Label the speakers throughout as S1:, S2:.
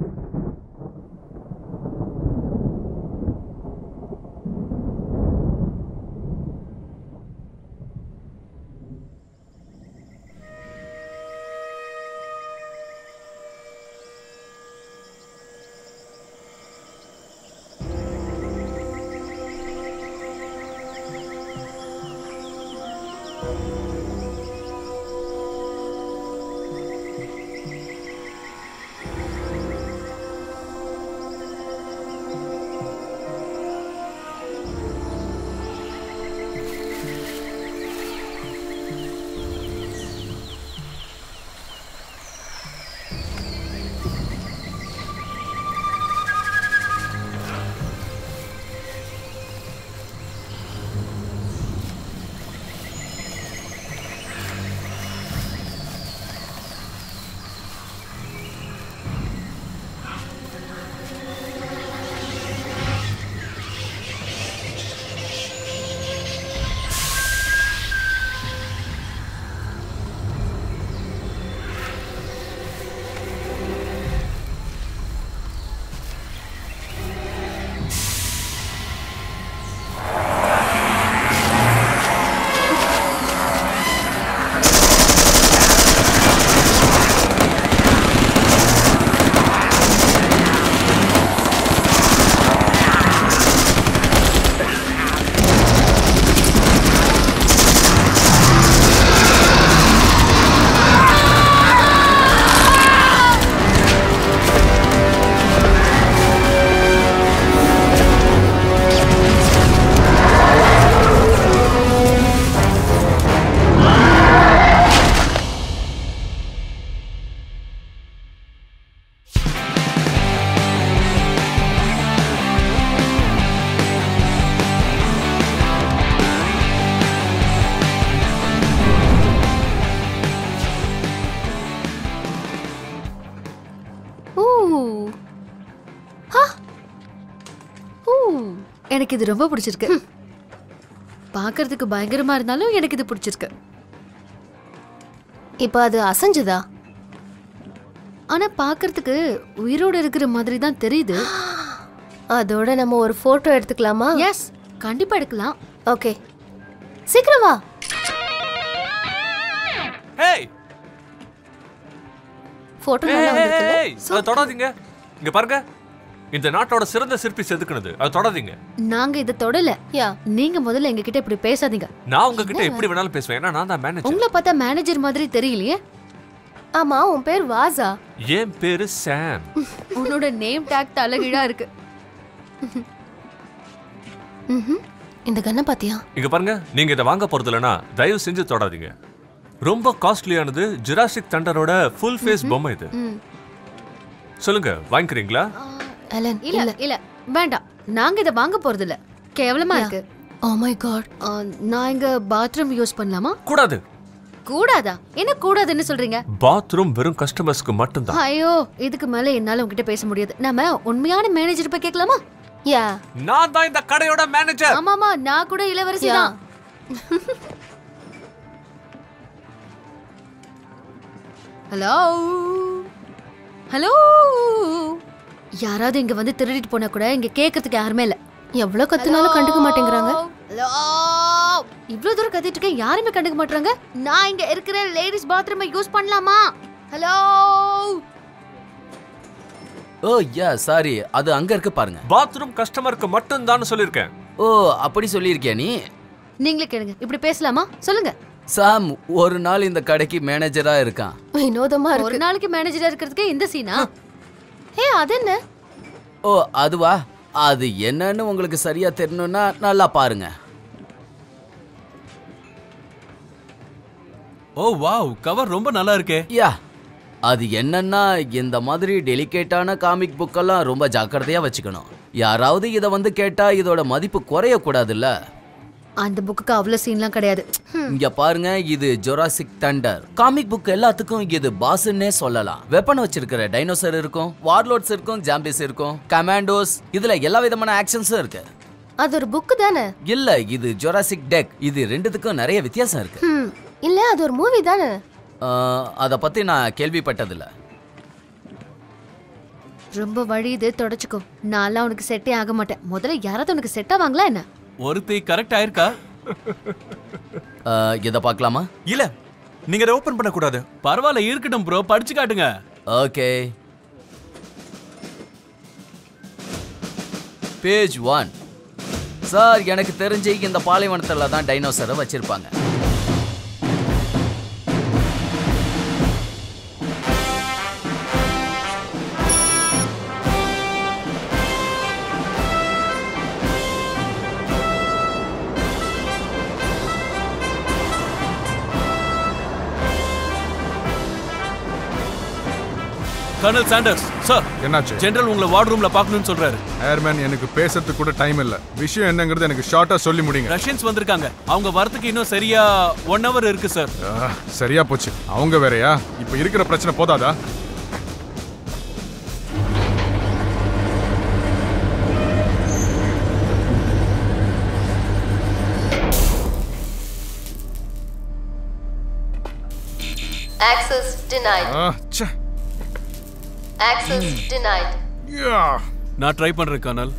S1: ஊ ஹா ஊ எனக்கு இது ரொம்ப பிடிச்சிருக்கு பார்க்கிறதுக்கு பயங்கரமா இருந்தாலும் எனக்கு இது பிடிச்சிருக்கு
S2: இப்போ அது அசைஞ்சுதா
S1: ஆனா பார்க்கிறதுக்கு உயிரோட இருக்கிற மாதிரி தான் தெரியுது
S2: அதோட நம்ம ஒரு போட்டோ எடுத்துக்கலாமா
S1: எஸ் கண்டிப்பா எடுக்கலாம்
S2: ஓகே சீக்கிரம் வா
S3: ஹேய்
S2: போட்டோ நல்லா வந்திருக்குல்ல
S3: ஏய் அதை தொடாதீங்க இங்க பாருங்க இந்த நாட்டோட சிறந்த சிற்பி செதுக்குனது அதை தொடாதீங்க
S1: நாங்க இதை தொடல
S2: யா
S1: நீங்க முதல்ல எங்க கிட்ட இப்படி பேசாதீங்க
S3: நான் உங்ககிட்ட எப்படி வேணாலும் பேசுவேன் ஏன்னா நான் தான் மேனேஜர்
S1: உங்களை பார்த்தா மேனேஜர் மாதிரி தெரியலையே
S2: ஆமா உன் பேர் வாசா
S3: என் பேரு சாம்
S1: உன்னோட நேம் டேக் தலைகீழா இருக்கு
S2: ம்ஹும். இந்த கண்ணை பாத்தியா
S3: இங்க பாருங்க நீங்க இதை வாங்க போறது இல்லைன்னா தயவு செஞ்சு தொடாதீங்க ரொம்ப காஸ்ட்லியானது ஜுராசிக் தண்டரோட ஃபுல் ஃபேஸ் பொம்மை இது சொல்லுங்க வாங்கிக்கிறீங்களா
S2: அலன்
S1: இல்ல இல்ல வேண்டாம் நாங்க இதை வாங்க போறது இல்ல கேவலமா இருக்கு
S2: ஓ மை காட்
S1: ஆ, நான் இங்க பாத்ரூம் யூஸ் பண்ணலாமா
S3: கூடாது
S1: கூடாதா என்ன கூடாதுன்னு சொல்றீங்க
S3: பாத்ரூம் வெறும் கஸ்டமர்ஸ்க்கு மட்டும்தான்
S1: ஐயோ இதுக்கு மேல என்னால உங்ககிட்ட பேச முடியாது நாம உண்மையான மேனேஜர் போய் கேட்கலாமா
S2: யா
S3: நான் தான் இந்த கடையோட மேனேஜர்
S1: ஆமாமா நான் கூட இளவரசி தான் ஹலோ ஹலோ யாராவது இங்க வந்து திருடிட்டு போனா கூட இங்க கேட்கறதுக்கு யாருமே இல்ல
S2: எவ்வளவு கத்துனாலும் கண்டுக்க மாட்டேங்கிறாங்க
S1: ஹலோ இவ்ளோ தூரம் கத்திட்டு இருக்கேன் யாருமே கண்டுக்க மாட்டாங்க நான் இங்க இருக்கிற லேடிஸ் பாத்ரூமை யூஸ் பண்ணலாமா ஹலோ
S4: ஓ யா சாரி அது அங்க இருக்கு பாருங்க
S3: பாத்ரூம் கஸ்டமருக்கு மட்டும் சொல்லியிருக்கேன்
S4: ஓ அப்படி சொல்லியிருக்கியா நீ
S1: நீங்களே கேளுங்க இப்படி பேசலாமா சொல்லுங்க
S4: சாம் ஒரு நாள் இந்த கடைக்கு மேனேஜரா இருக்கான்
S2: வினோதமா
S1: ஒரு
S2: இருக்கு
S1: நாளைக்கு மேனேஜரா இருக்கிறதுக்கு இந்த சீனா
S2: ஏ அது என்ன
S4: ஓ அதுவா அது என்னன்னு உங்களுக்கு சரியா தெரியணும்னா நல்லா பாருங்க
S5: ஓ வாவ் கவர் ரொம்ப நல்லா இருக்கே
S4: யா அது என்னன்னா இந்த மாதிரி டெலிகேட்டான காமிக் புக்கெல்லாம் ரொம்ப ஜாக்கிரதையா வச்சுக்கணும் யாராவது இதை வந்து கேட்டா இதோட மதிப்பு குறைய கூடாதுல்ல
S1: அந்த புக்குக்கு அவ்வளவு சீன்லாம் கிடையாது
S4: இங்க பாருங்க இது ஜொராசிக் தண்டர் காமிக் புக் எல்லாத்துக்கும் இது பாஸ்ன்னே சொல்லலாம் வெப்பன் வச்சிருக்கிற டைனோசர் இருக்கும் வார்லோட்ஸ் இருக்கும் ஜாம்பிஸ் இருக்கும் கமாண்டோஸ் இதுல எல்லா விதமான ஆக்ஷன்ஸும் இருக்கு
S2: அது ஒரு புக்கு தானே
S4: இல்ல இது ஜொராசிக் டெக் இது ரெண்டுத்துக்கும் நிறைய வித்தியாசம் இருக்கு
S2: ஹம். இல்ல அது ஒரு மூவி தானே
S4: ஆஹ், அத பத்தி நான் கேள்விப்பட்டதில்ல
S1: ரொம்ப வழியுது தொடச்சுக்கோ நான்லாம் உனக்கு செட்டே ஆக மாட்டேன் முதல்ல யாராவது உனக்கு செட் ஆவாங்களா என்ன
S5: ஒருத்தி கரெக்ட் ஆயிருக்கா
S4: அஹ், இதை பார்க்கலாமா
S6: இல்ல நீங்க அதை ஓபன் பண்ண கூடாது
S5: பரவாயில்ல இருக்கட்டும் ப்ரோ படிச்சு காட்டுங்க
S4: ஓகே பேஜ் ஒன் சார் எனக்கு தெரிஞ்சு இந்த பாலைவனத்தில் தான் டைனோசரை வச்சிருப்பாங்க
S5: கர்னல் சாண்டர்ஸ் சார்
S7: என்னாச்சு
S5: ஜெனரல் உங்களை வார்ட் ரூம்ல பார்க்கணும்னு சொல்றாரு
S7: ஏர்மேன் எனக்கு பேசுறதுக்கு கூட டைம் இல்ல விஷயம் என்னங்கிறது எனக்கு ஷார்ட்டா சொல்லி முடிங்க
S5: ரஷ்யன்ஸ் வந்திருக்காங்க அவங்க வரதுக்கு இன்னும் சரியா ஒன் ஹவர் இருக்கு சார்
S7: ஆ, சரியா போச்சு அவங்க வேறயா இப்ப இருக்கிற பிரச்சனை போதாதா
S2: Access denied.
S7: ஆ, ச்சே.
S2: Access denied.
S7: யா.
S5: நான் ட்ரை பண்றேன் கர்னல்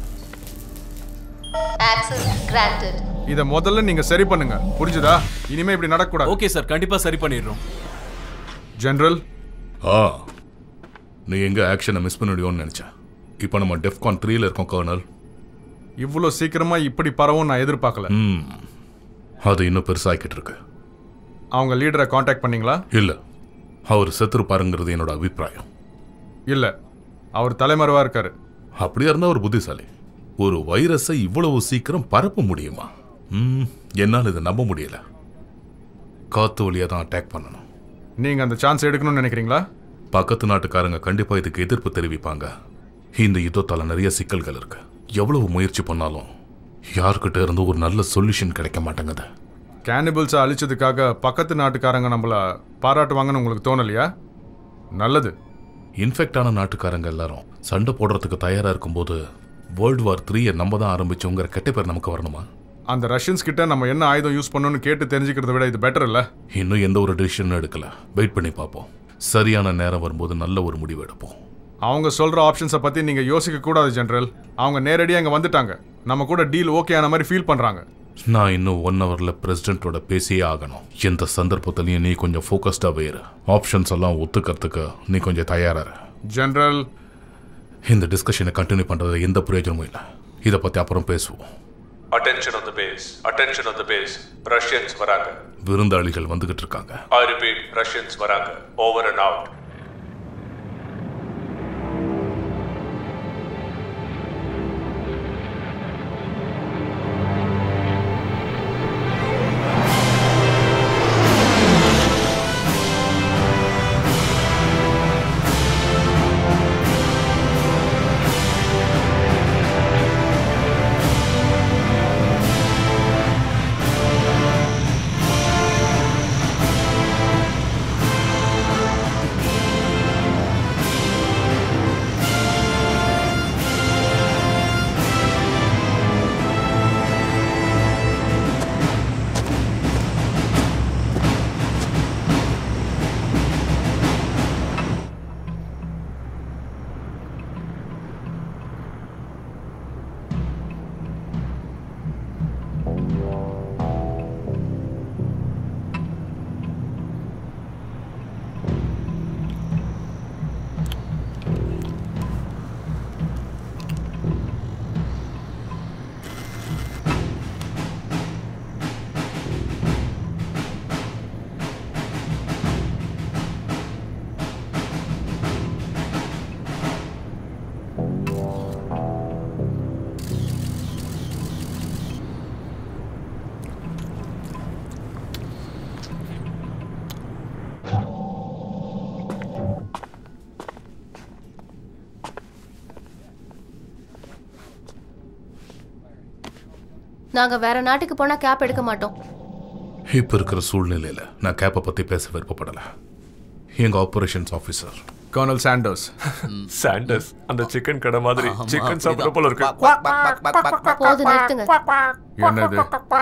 S2: Access granted.
S7: இத முதல்ல நீங்க சரி பண்ணுங்க புரிஞ்சுதா இனிமே இப்படி நடக்கக்கூடாது
S5: ஓகே சார் கண்டிப்பா சரி பண்ணிடுறோம்
S7: ஜெனரல்
S8: ஆ நீ எங்க ஆக்ஷனை மிஸ் பண்ணிடுவோன்னு நினைச்சேன் இப்போ நம்ம டெஃப்கான் த்ரீல இருக்கோம் கர்னல்
S7: இவ்வளவு சீக்கிரமா இப்படி பரவும் நான் எதிர்பார்க்கல
S8: ம் அது இன்னும் பெருசாகிக்கிட்டு இருக்கு
S7: அவங்க லீடரை காண்டாக்ட் பண்ணீங்களா
S8: இல்ல அவர் செத்துருப்பாருங்கிறது என்னோட அபிப்பிராயம்
S7: இல்ல அவர் தலைமறைவா இருக்காரு
S8: அப்படியா இருந்தா ஒரு புத்திசாலி ஒரு வைரஸை இவ்வளவு சீக்கிரம் பரப்ப முடியுமா ம் என்னால் இதை நம்ப முடியல காத்து வழியா தான் அட்டாக் பண்ணணும்
S7: நீங்க அந்த சான்ஸ் எடுக்கணும்னு நினைக்கிறீங்களா
S8: பக்கத்து நாட்டுக்காரங்க கண்டிப்பா இதுக்கு எதிர்ப்பு தெரிவிப்பாங்க இந்த யுத்தத்தால நிறைய சிக்கல்கள் இருக்கு எவ்வளவு முயற்சி பண்ணாலும் யார்கிட்ட இருந்து ஒரு நல்ல சொல்யூஷன் கிடைக்க மாட்டேங்குது
S7: கேனிபிள்ஸை அழிச்சதுக்காக பக்கத்து நாட்டுக்காரங்க நம்மள பாராட்டுவாங்கன்னு உங்களுக்கு தோணலையா நல்லது
S8: இன்ஃபெக்டான நாட்டுக்காரங்க எல்லாரும் சண்டை போடுறதுக்கு தயாரா இருக்கும்போது வேர்ல்டு வார் த்ரீயை நம்ம தான் ஆரம்பிச்சோங்கிற கெட்ட பேர் நமக்கு வரணுமா
S7: அந்த ரஷ்யன்ஸ் கிட்ட நம்ம என்ன ஆயுதம் யூஸ் பண்ணணும்னு கேட்டு தெரிஞ்சுக்கிறத விட இது பெட்டர் இல்ல
S8: இன்னும் எந்த ஒரு டிசிஷனும் எடுக்கல வெயிட் பண்ணி பார்ப்போம் சரியான நேரம் வரும்போது நல்ல ஒரு முடிவு எடுப்போம்
S7: அவங்க சொல்ற ஆப்ஷன்ஸை பத்தி நீங்க யோசிக்க கூடாது ஜெனரல் அவங்க நேரடியாக அங்க வந்துட்டாங்க நம்ம கூட டீல் ஓகே ஆன மாதிரி ஃபீல் பண்றாங்க
S8: நான் இன்னும் ஒன் ஹவர்ல பிரசிடென்ட்டோட பேசியே ஆகணும் எந்த சந்தர்ப்பத்திலையும் நீ கொஞ்சம் ஃபோக்கஸ்டா போயிரு ஆப்ஷன்ஸ் எல்லாம் ஒத்துக்கிறதுக்கு நீ கொஞ்சம் தயாரா இரு.
S7: ஜெனரல்
S8: இந்த டிஸ்கஷனை கண்டினியூ பண்றது எந்த பிரயோஜனமும் இல்லை இதை பத்தி அப்புறம் பேசுவோம்
S3: attention on the base attention on the base Russians வராங்க
S8: விருந்தாளிகள் வந்துகிட்டு இருக்காங்க
S3: ஐ ரிப்பீட் ரஷ்யன்ஸ் வராங்க ஓவர் அண்ட் அவுட்
S2: நாங்க வேற நாட்டுக்கு போனா கேப் எடுக்க மாட்டோம்
S8: இப்ப இருக்கிற சூழ்நிலையில நான் கேப்பை பத்தி பேச விருப்பப்படல எங்க operations officer
S7: colonel Sanders
S3: Sanders அந்த சிக்கன் கடை மாதிரி
S4: ஆமா,
S3: சிக்கன் சாப்பிட
S4: அப்படிதான்.
S3: போல இருக்கு
S4: quack, quack, quack, quack, quack, quack.
S2: போதும் நிறுத்துங்க
S7: என்னது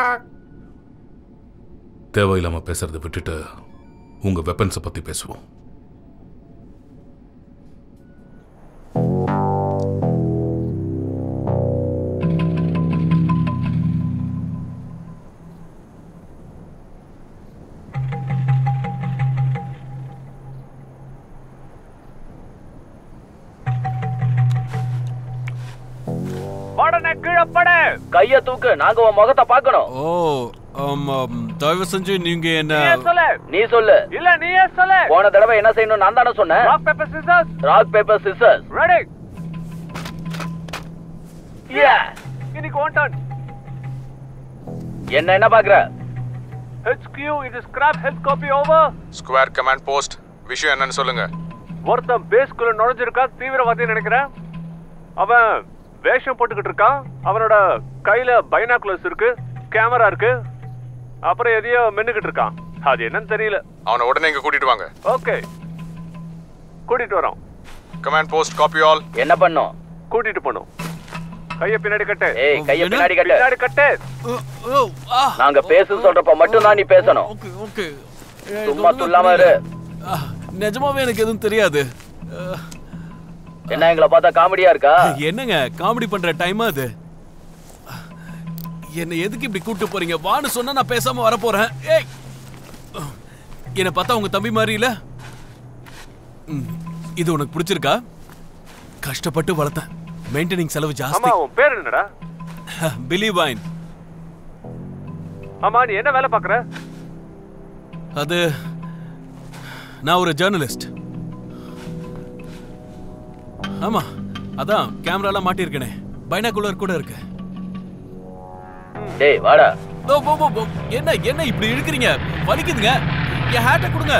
S8: தேவையில்லாம பேசுறதை விட்டுட்டு உங்க வெப்பன்ஸை பத்தி பேசுவோம்
S5: கீழப்பட
S4: கைய தூக்கு நாங்க உன் முகத்தை பார்க்கணும்
S5: ஓ ஆமா தயவு செஞ்சு நீங்க என்ன
S4: நீ சொல்லு
S5: இல்ல நீயே சொல்லு
S4: போன தடவை என்ன செய்யணும் நான் தானே சொன்னேன்
S5: rock paper scissors
S4: rock paper scissors
S5: ready இன்னைக்கு ஒன் டர்ன்
S4: என்ன என்ன பாக்குற
S5: HQ இது scrap health copy over
S7: square command post விஷயம் என்னன்னு சொல்லுங்க
S5: ஒருத்தன் பேஸ்குள்ள நுழைஞ்சிருக்கான் தீவிரவாதி நினைக்கிறேன் அவன் வேஷம் போட்டுக்கிட்டு இருக்கான் அவனோட கையில பைனாகுலர்ஸ் இருக்கு கேமரா இருக்கு அப்புறம் எதையோ மென்னுக்கிட்டு இருக்கான் அது என்னன்னு தெரியல
S7: அவனை உடனே இங்க கூட்டிட்டு வாங்க
S5: ஓகே கூட்டிட்டு வரோம்
S7: கமாண்ட் போஸ்ட் காப்பி ஆல்
S4: என்ன பண்ணும்
S5: கூட்டிட்டு போனோம் கைய பின்னாடி கட்டு
S4: ஏய் கைய பின்னாடி கட்டு
S5: பின்னாடி கட்டு
S4: நாங்க பேச சொல்றப்ப மட்டும் தான் நீ பேசணும்
S5: ஓகே ஓகே
S4: சும்மா சொல்லாம இரு
S5: நிஜமாவே எனக்கு எதுவும் தெரியாது அஹ்,
S4: என்ன எங்களை பார்த்தா காமெடியா இருக்கா
S5: என்னங்க காமெடி பண்ற டைம் அது என்ன எதுக்கு இப்படி கூட்டு போறீங்க வான்னு சொன்னா நான் பேசாம வர போறேன் ஏய் என்ன பார்த்தா உங்க தம்பி மாதிரி இல்ல ம், இது உனக்கு பிடிச்சிருக்கா கஷ்டப்பட்டு வளர்த்தேன் மெயின்டெனிங் செலவு ஜாஸ்தி
S9: உன் பேர் என்னடா
S5: பிலி வைன்
S9: ஆமா நீ என்ன வேலை பாக்குற
S5: அது நான் ஒரு ஜேர்னலிஸ்ட் ஆமா அதான் கேமராலாம் மாட்டியிருக்கேனே பைனாகுலர் கூட இருக்கு
S4: டேய் வாடா
S5: ஓ, ஓ, ஓ, ஓ, என்ன என்ன இப்படி இழுக்கிறீங்க வலிக்குதுங்க என் ஹேட்டை கொடுங்க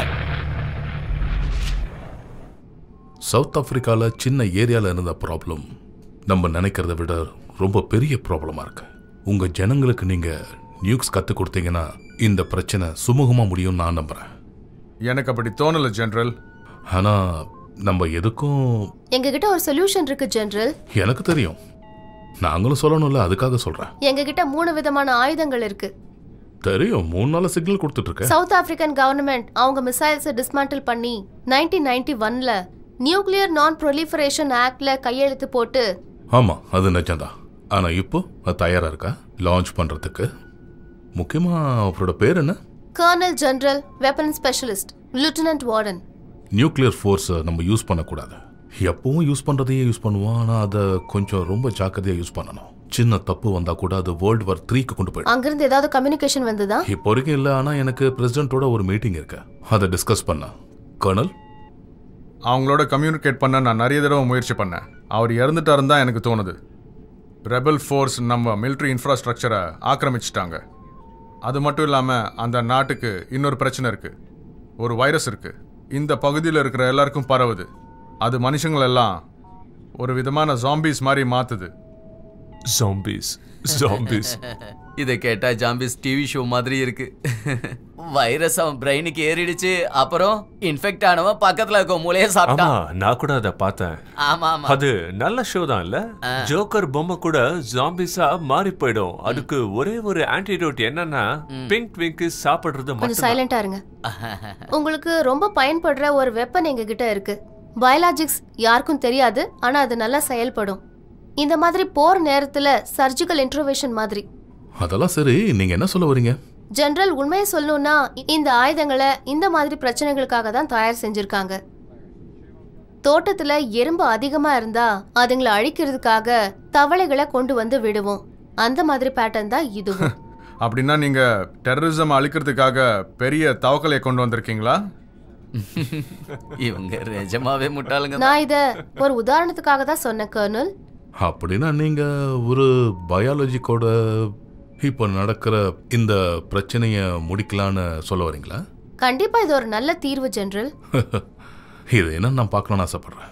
S8: சவுத் ஆப்பிரிக்கால சின்ன ஏரியால இருந்த ப்ராப்ளம் நம்ம நினைக்கிறத விட ரொம்ப பெரிய ப்ராப்ளமா இருக்கு உங்க ஜனங்களுக்கு நீங்க நியூஸ் கத்து கொடுத்தீங்கன்னா இந்த பிரச்சனை சுமூகமா முடியும்னு நான் நம்புறேன்
S7: எனக்கு அப்படி தோணல ஜெனரல்
S8: ஆனா நம்ம எதுக்கும்
S2: எங்ககிட்ட ஒரு சொல்யூஷன் இருக்கு ஜெனரல்
S8: எனக்கு தெரியும் நாங்களும் சொல்லணும்ல அதுக்காக சொல்றேன்
S2: எங்ககிட்ட மூணு விதமான ஆயுதங்கள் இருக்கு
S8: தெரியும் மூணு நாள் சிக்னல் கொடுத்துட்டு இருக்கேன்
S2: சவுத் ஆப்பிரிக்கன் கவர்மெண்ட் அவங்க மிசைல்ஸை டிஸ்மேண்டில் பண்ணி நைன்டீன் நைன்டி ஒன்ல நியூக்ளியர் நான் ப்ரொலிஃபரேஷன் ஆக்ட்ல கையெழுத்து போட்டு
S8: ஆமா அது நிஜம்தான் ஆனா இப்போ அது தயாரா இருக்கா லான்ச் பண்றதுக்கு முக்கியமா அவரோட பேர் என்ன
S2: colonel general weapon specialist lieutenant Warden
S8: nuclear ஃபோர்ஸை நம்ம யூஸ் பண்ணக்கூடாது எப்பவும் யூஸ் பண்ணுறதையே யூஸ் பண்ணுவோம் ஆனால் அதை கொஞ்சம் ரொம்ப ஜாக்கிரதையாக யூஸ் பண்ணணும் சின்ன தப்பு வந்தால் கூட அது வேர்ல்டு வார் த்ரீக்கு கொண்டு போயிடும்
S2: அங்கிருந்து ஏதாவது கம்யூனிகேஷன் வந்ததா
S8: இப்போ வரைக்கும் இல்லை ஆனால் எனக்கு பிரசிடென்ட்டோட ஒரு மீட்டிங் இருக்கு அதை டிஸ்கஸ் பண்ண கர்னல்
S7: அவங்களோட கம்யூனிகேட் பண்ண நான் நிறைய தடவை முயற்சி பண்ணேன் அவர் இறந்துட்டாருன்னு தான் எனக்கு தோணுது ரெபல் ஃபோர்ஸ் நம்ம military இன்ஃப்ராஸ்ட்ரக்சரை ஆக்கிரமிச்சிட்டாங்க அது மட்டும் இல்லாமல் அந்த நாட்டுக்கு இன்னொரு பிரச்சனை இருக்குது ஒரு வைரஸ் இருக்குது இந்த பகுதியில் இருக்கிற எல்லாருக்கும் பரவுது அது மனுஷங்களெல்லாம் ஒரு விதமான ஜாம்பீஸ் மாதிரி மாற்றுது
S3: ஜாம்பீஸ் ஜாம்பீஸ்
S4: இதை கேட்டா ஜாம்பிஸ் டிவி ஷோ மாதிரி இருக்கு வைரஸ் அவன் பிரெயினுக்கு ஏறிடுச்சு அப்புறம் இன்ஃபெக்ட் ஆனவன் பக்கத்துல இருக்க மூளைய
S3: ஆமா
S4: சாப்பிட்டான்
S3: நான் கூட அதை பார்த்தேன்
S4: ஆமா ஆமா
S3: அது நல்ல ஷோ தான் இல்ல ஜோக்கர் பொம்மை கூட ஜாம்பிஸா மாறி போயிடும் அதுக்கு ஒரே ஒரு ஆன்டிடோட் என்னன்னா பிங்க் ட்விங்க் சாப்பிடுறது
S2: கொஞ்சம்
S3: மட்டும்
S2: சைலண்டா இருங்க உங்களுக்கு ரொம்ப பயன்படுற ஒரு வெப்பன் எங்க கிட்ட இருக்கு பயாலஜிக்ஸ் யாருக்கும் தெரியாது ஆனா அது நல்லா செயல்படும் இந்த மாதிரி போர் நேரத்துல சர்ஜிக்கல் இன்ட்ரோவேஷன் மாதிரி
S8: அதெல்லாம் சரி நீங்கள் என்ன சொல்ல வரீங்க
S2: ஜெனரல் உண்மையை சொல்லணும்னா இந்த ஆயுதங்களை இந்த மாதிரி பிரச்சனைகளுக்காக தான் தயார் செஞ்சிருக்காங்க தோட்டத்துல எறும்பு அதிகமா இருந்தா அதுங்களை அழிக்கிறதுக்காக தவளைகளை கொண்டு வந்து விடுவோம் அந்த மாதிரி பேட்டர்ன் தான் இதுவும்
S7: அப்படின்னா நீங்கள் டெரரிசம் அழிக்கிறதுக்காக பெரிய தவக்கலையை கொண்டு வந்திருக்கீங்களா
S4: இவங்க நிஜமாவே முட்டாளுங்க தான்.
S2: நான் இத ஒரு உதாரணத்துக்காக தான் சொன்னேன் கர்னல்
S8: அப்படின்னா நீங்கள் ஒரு பயாலஜிக்கோட இப்போ நடக்கிற இந்த பிரச்சனையை முடிக்கலான்னு சொல்ல வரீங்களா
S2: கண்டிப்பா இது ஒரு நல்ல தீர்வு ஜெனரல்
S8: இது என்ன நான் பார்க்கணும்னு ஆசைப்பட்றேன்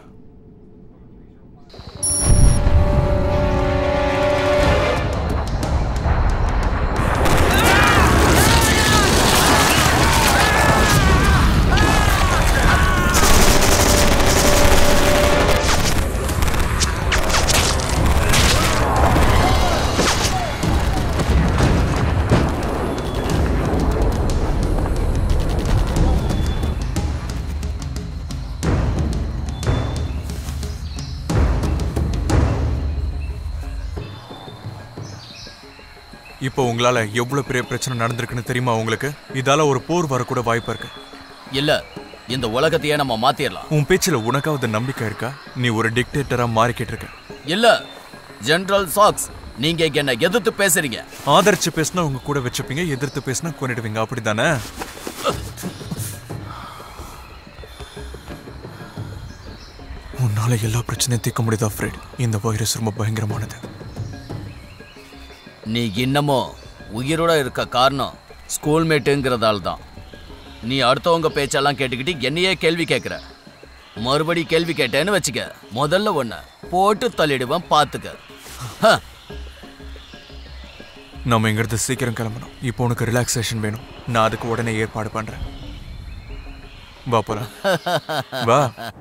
S6: இப்போ உங்களால எவ்வளவு பெரிய பிரச்சனை நடந்திருக்குன்னு தெரியுமா உங்களுக்கு இதால ஒரு போர் வரக்கூட வாய்ப்பு இருக்கு
S4: இல்ல இந்த உலகத்தையே நம்ம மாத்திரலாம்
S6: உன் பேச்சுல உனக்காவது நம்பிக்கை இருக்கா நீ ஒரு டிக்டேட்டரா மாறிக்கிட்டு இருக்க
S4: இல்ல ஜெனரல் சாக்ஸ் நீங்க இங்க என்ன எதிர்த்து பேசுறீங்க
S6: ஆதரிச்சு பேசினா உங்க கூட வச்சுப்பீங்க எதிர்த்து பேசினா கொண்டுடுவீங்க அப்படிதானே உன்னால எல்லா பிரச்சனையும் தீர்க்க முடியுதா ஃப்ரெட் இந்த வைரஸ் ரொம்ப பயங்கரமானது
S4: நீ இன்னமும் உயிரோட இருக்க காரணம் ஸ்கூல்மேட்டுங்கிறதால தான் நீ அடுத்தவங்க பேச்செல்லாம் கேட்டுக்கிட்டு என்னையே கேள்வி கேட்குற மறுபடி கேள்வி கேட்டேன்னு வச்சுக்க முதல்ல ஒன்று போட்டு தள்ளிடுவேன் பார்த்துக்க ஹ,
S6: நம்ம இங்கிருந்து சீக்கிரம் கிளம்பணும் இப்போ உனக்கு ரிலாக்ஸேஷன் வேணும் நான் அதுக்கு உடனே ஏற்பாடு பண்றேன் வா போலாம் வா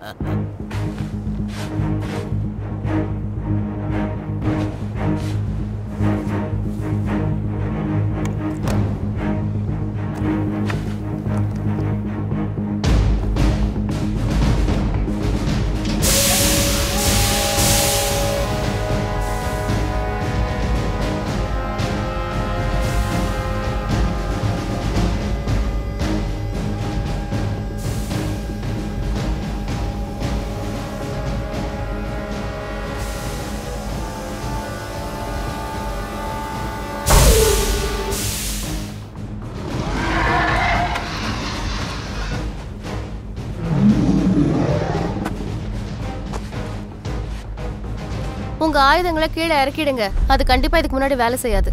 S2: உங்க ஆயுதங்களை கீழே இறக்கிடுங்க அது கண்டிப்பா இதுக்கு முன்னாடி வேலை செய்யாது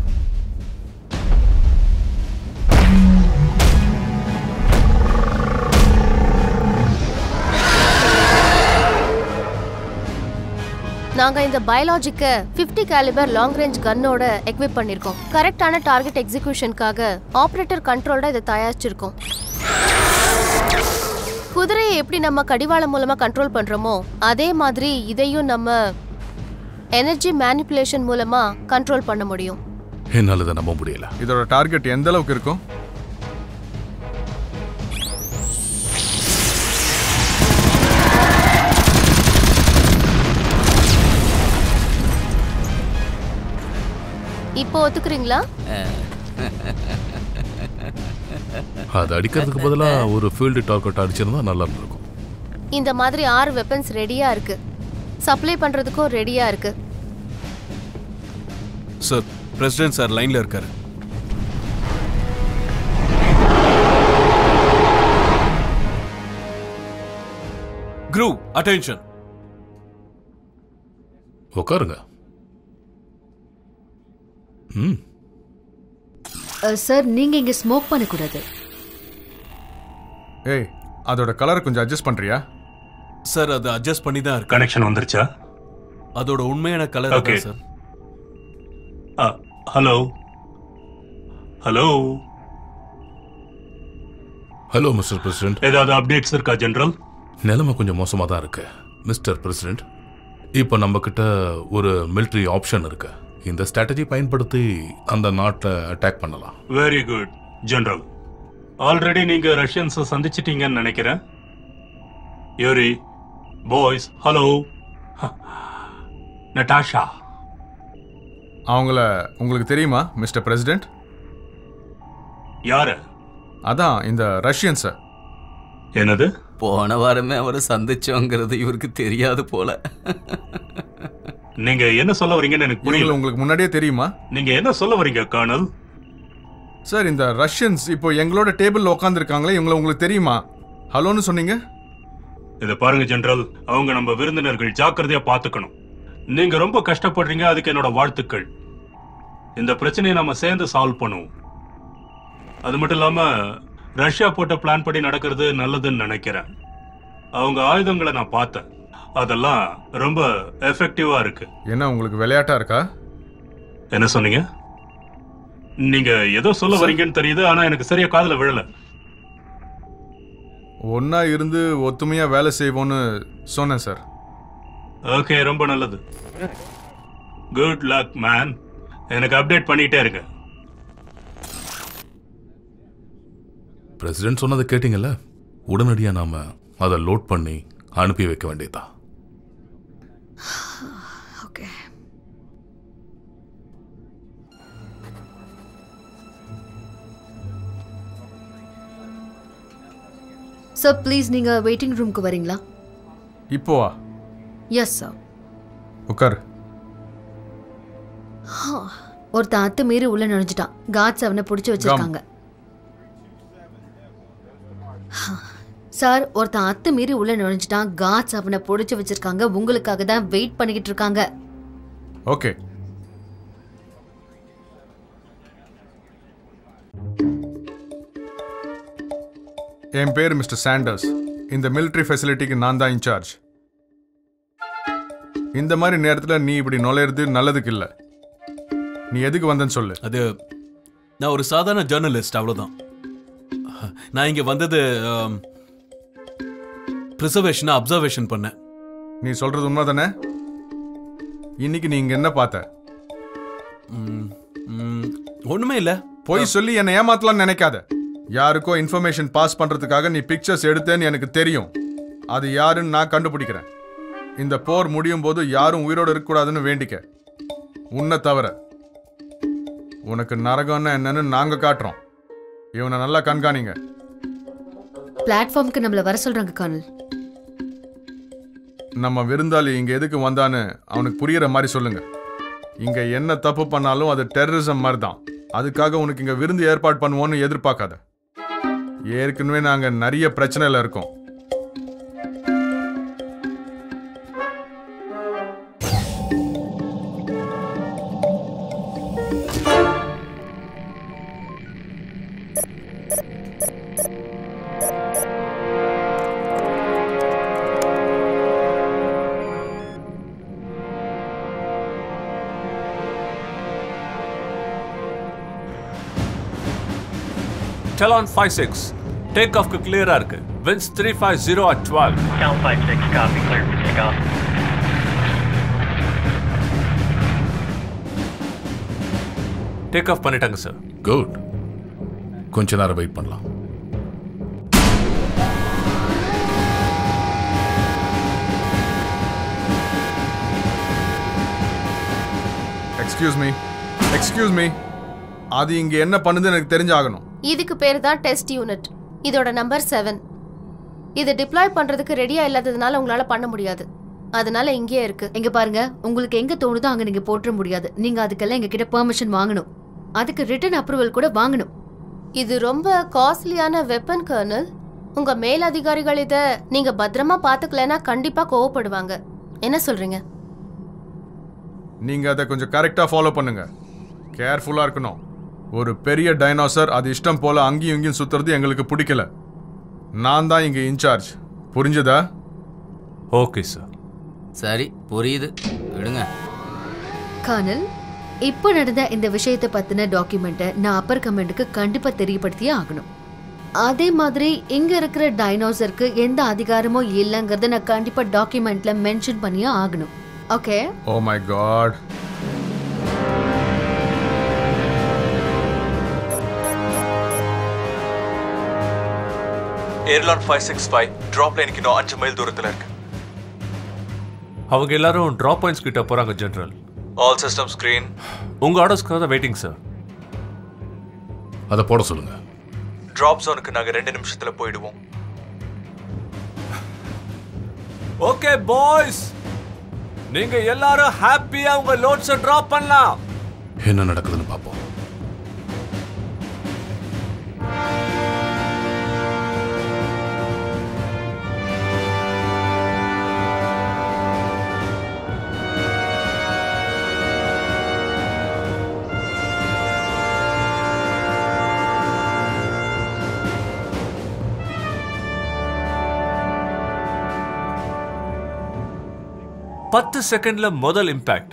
S2: நாங்க இந்த பயாலஜிக்க 50 கேலிபர் லாங் ரேஞ்ச் கன்னோட எக்விப் பண்ணிருக்கோம் கரெக்டான டார்கெட் எக்ஸிகியூஷனுக்காக ஆபரேட்டர் கண்ட்ரோல்ட இதை தயாரிச்சிருக்கோம் குதிரையை எப்படி நம்ம கடிவாளம் மூலமா கண்ட்ரோல் பண்றோமோ அதே மாதிரி இதையும் நம்ம எனர்ஜி மேனிப்புலேஷன் மூலமா கண்ட்ரோல் பண்ண முடியும்
S8: என்னால் இதை நம்ப முடியல
S7: இதோட டார்கெட் எந்த அளவுக்கு இருக்கும்
S2: இப்போ ஒத்துக்கிறீங்களா
S8: அது அடிக்கிறதுக்கு பதிலாக ஒரு ஃபீல்டு டார்கெட் அடிச்சிருந்தா நல்லா இருந்திருக்கும்
S2: இந்த மாதிரி ஆறு வெப்பன்ஸ் ரெடியா இருக்கு சப்ளை பண்றதுக்கும் ரெடியா இருக்கு
S5: சார் பிரசிடென்ட் சார் லைன்ல இருக்காரு குரூ அட்டென்ஷன்
S8: உட்காருங்க ம்
S1: சார் நீங்க இங்க ஸ்மோக் பண்ணக்கூடாது
S7: ஏய் அதோட கலரை கொஞ்சம் அட்ஜஸ்ட் பண்றியா
S5: சார் அது அட்ஜஸ்ட் பண்ணி தான் இருக்கு
S9: கனெக்ஷன் வந்துருச்சா
S5: அதோட உண்மையான colour
S9: Okay.
S5: Sir
S9: hello hello
S8: hello mister president
S9: ஏதாவது அப்டேட்ஸ் இருக்கா ஜெனரல்
S8: நிலைமை கொஞ்சம் மோசமாக தான் இருக்கு மிஸ்டர் பிரசிடென்ட் இப்போ நம்ம கிட்ட ஒரு military ஆப்ஷன் இருக்கு இந்த ஸ்ட்ராட்டஜி பயன்படுத்தி அந்த நாட்டை அட்டாக் பண்ணலாம்
S9: வெரி குட் ஜெனரல் ஆல்ரெடி நீங்க ரஷ்யன்ஸை சந்திச்சிட்டீங்கன்னு நினைக்கிறேன் யூரி பாய்ஸ் ஹலோ நட்டாஷா
S7: அவங்கள உங்களுக்கு தெரியுமா மிஸ்டர் பிரசிடென்ட்
S9: யாரு
S7: அதான் இந்த ரஷ்யன்ஸை
S9: என்னது
S4: போன வாரமே அவரை சந்திச்சோங்கிறது இவருக்கு தெரியாது போல
S9: நீங்க என்ன சொல்ல வரீங்கன்னு எனக்கு
S7: இவங்களை
S9: புரியல
S7: உங்களுக்கு முன்னாடியே தெரியுமா
S9: நீங்க என்ன சொல்ல வரீங்க கர்னல்
S7: சார் இந்த ரஷ்யன்ஸ் இப்போ எங்களோட டேபிள்ல உட்காந்துருக்காங்களே இவங்களை உங்களுக்கு தெரியுமா ஹலோன்னு சொன்னீங்க
S9: இத பாருங்க ஜெனரல் அவங்க நம்ம விருந்தினர்கள் ஜாக்கிரதையா பாத்துக்கணும் நீங்க ரொம்ப கஷ்டப்படுறீங்க அதுக்கு என்னோட வாழ்த்துக்கள் இந்த பிரச்சனையை நம்ம சேர்ந்து சால்வ் பண்ணுவோம் அது மட்டும் இல்லாம ரஷ்யா போட்ட பிளான் படி நடக்கிறது நல்லதுன்னு நினைக்கிறேன் அவங்க ஆயுதங்களை நான் பார்த்தேன் அதெல்லாம் ரொம்ப எஃபெக்டிவா இருக்கு
S7: என்ன உங்களுக்கு விளையாட்டா இருக்கா
S9: என்ன சொன்னீங்க நீங்க ஏதோ சொல்ல வரீங்கன்னு தெரியுது ஆனா எனக்கு சரியா காதுல விழல
S7: ஒண்ணா இருந்து ஒத்துமையா வேலை செய்வோன்னு சொன்னேன் சார்
S9: ஓகே ரொம்ப நல்லது குட் லக் மேன் எனக்கு அப்டேட் பண்ணிட்டே இருங்க
S8: பிரசிடென்ட் சொன்னதை கேட்டிங்கல்ல உடனடியாக நாம அதை லோட் பண்ணி அனுப்பி வைக்க வேண்டியதுதான்
S1: ஓகே சார் ப்ளீஸ் நீங்க வெயிட்டிங் ரூம்க்கு வரீங்களா
S7: இப்போவா
S1: எஸ் சார்
S7: உட்காரு
S1: ஒருத்தன் அத்து மீறி உள்ள நுழைஞ்சிட்டான் காட்ஸ் அவனை பிடிச்சி வச்சிருக்காங்க சார் ஒருத்தன் அத்து மீறி உள்ள நுழைஞ்சிட்டான் காட்ஸ் அவனை பிடிச்சி வச்சிருக்காங்க உங்களுக்காக தான் வெயிட் பண்ணிக்கிட்டு இருக்காங்க
S7: ஓகே என் பேர் மிஸ்டர் சாண்டர்ஸ் இந்த military ஃபெசிலிட்டிக்கு நான் தான் இன்சார்ஜ் இந்த மாதிரி நேரத்தில் நீ இப்படி நுழையிறது நல்லதுக்கு இல்லை நீ எதுக்கு வந்தேன்னு சொல்லு
S5: அது நான் ஒரு சாதாரண ஜேர்னலிஸ்ட் அவ்வளவுதான் நான் இங்க வந்தது ப்ரிசர்வேஷனை அப்சர்வேஷன் பண்ணேன்
S7: நீ சொல்றது உண்மை தானே இன்னைக்கு நீ இங்க என்ன பார்த்த
S5: ம், ம், ஒண்ணுமே இல்ல
S7: போய் சொல்லி என்னை ஏமாத்தலாம்னு நினைக்காத யாருக்கோ இன்ஃபர்மேஷன் பாஸ் பண்றதுக்காக நீ பிக்சர்ஸ் எடுத்தேன்னு எனக்கு தெரியும் அது யாருன்னு நான் கண்டுபிடிக்கிறேன் இந்த போர் முடியும் போது யாரும் உயிரோடு இருக்கக்கூடாதுன்னு வேண்டிக்க உன்னை தவிர உனக்கு நரகம்னா என்னன்னு நாங்க காட்டுறோம் இவனை நல்லா கண்காணிங்க
S1: பிளாட்ஃபார்முக்கு நம்மள வர சொல்றாங்க கர்னல்
S7: நம்ம விருந்தாளி இங்க எதுக்கு வந்தான்னு அவனுக்கு புரியுற மாதிரி சொல்லுங்க இங்க என்ன தப்பு பண்ணாலும் அது டெரரிசம் மாதிரி தான் அதுக்காக உனக்கு இங்க விருந்து ஏற்பாடு பண்ணுவோன்னு எதிர்பார்க்காத ஏற்கனவே நாங்க நிறைய பிரச்சனையில இருக்கோம்
S3: டெலான் ஃபைவ் சிக்ஸ் டேக் ஆஃப்க்கு கிளியரா இருக்கு வின்ஸ் three five zero at twelve
S10: Cal 5-6, copy, clear for takeoff.
S3: Take off பண்ணிட்டாங்க சார்
S8: குட் கொஞ்ச நேரம் வெயிட் பண்ணலாம்
S7: எக்ஸ்கியூஸ் மீ எக்ஸ்கியூஸ் மீ அது இங்க என்ன பண்ணுது எனக்கு தெரிஞ்சாகணும்
S2: இதுக்கு பேர் தான் டெஸ்ட் யூனிட் இதோட நம்பர் செவன் இது டிப்ளாய் பண்றதுக்கு ரெடியா இல்லாததுனால உங்களால பண்ண முடியாது அதனால இங்கேயே இருக்கு
S1: எங்க பாருங்க உங்களுக்கு எங்க தோணுதோ அங்க நீங்க போட்டுற முடியாது நீங்க அதுக்கெல்லாம் எங்க கிட்ட பெர்மிஷன் வாங்கணும் அதுக்கு ரிட்டர்ன் அப்ரூவல் கூட வாங்கணும்
S2: இது ரொம்ப காஸ்ட்லியான வெப்பன் கர்னல் உங்க மேல் அதிகாரிகள் இத நீங்க பத்திரமா பாத்துக்கலனா கண்டிப்பா கோவப்படுவாங்க என்ன சொல்றீங்க
S7: நீங்க அதை கொஞ்சம் கரெக்டா ஃபாலோ பண்ணுங்க கேர்ஃபுல்லா இருக்கணும் ஒரு பெரிய டைனோசர் அது இஷ்டம் போல அங்கேயும் இங்கேயும் சுத்துறது எங்களுக்கு பிடிக்கல நான் தான் இங்க இன்சார்ஜ் புரிஞ்சதா
S3: ஓகே சார்
S4: சரி புரியுது விடுங்க
S1: கர்னல் இப்போ நடந்த இந்த விஷயத்தை பத்தின டாக்குமெண்ட்டை நான் அப்பர் கமெண்டுக்கு கண்டிப்பா தெரியப்படுத்தியே ஆகணும் அதே மாதிரி இங்க இருக்கிற டைனோசருக்கு எந்த அதிகாரமும் இல்லைங்கிறத நான் கண்டிப்பா டாக்குமெண்ட்ல மென்ஷன் பண்ணியே ஆகணும் ஓகே
S7: ஓ மை காட்
S6: ஏர்லான் ஃபைவ் சிக்ஸ் ஃபைவ் ட்ராப் லைனுக்கு இன்னும் அஞ்சு மைல் தூரத்தில் இருக்கு
S3: அவங்க எல்லாரும் ட்ராப் பாயிண்ட்ஸ் கிட்ட போறாங்க ஜெனரல்
S6: ஆல் சிஸ்டம் ஸ்க்ரீன்
S3: உங்க ஆர்டர்ஸ்க்காக தான் வெயிட்டிங் சார்
S8: அதை போட சொல்லுங்க
S6: ட்ராப் ஜோனுக்கு நாங்கள் ரெண்டு நிமிஷத்தில் போயிடுவோம்
S3: ஓகே பாய்ஸ் நீங்க எல்லாரும் ஹாப்பியா உங்க லோட்ஸை டிராப் பண்ணலாம்
S8: என்ன நடக்குதுன்னு பார்ப்போம்
S3: பத்து செகண்ட்ல முதல் இம்பாக்ட்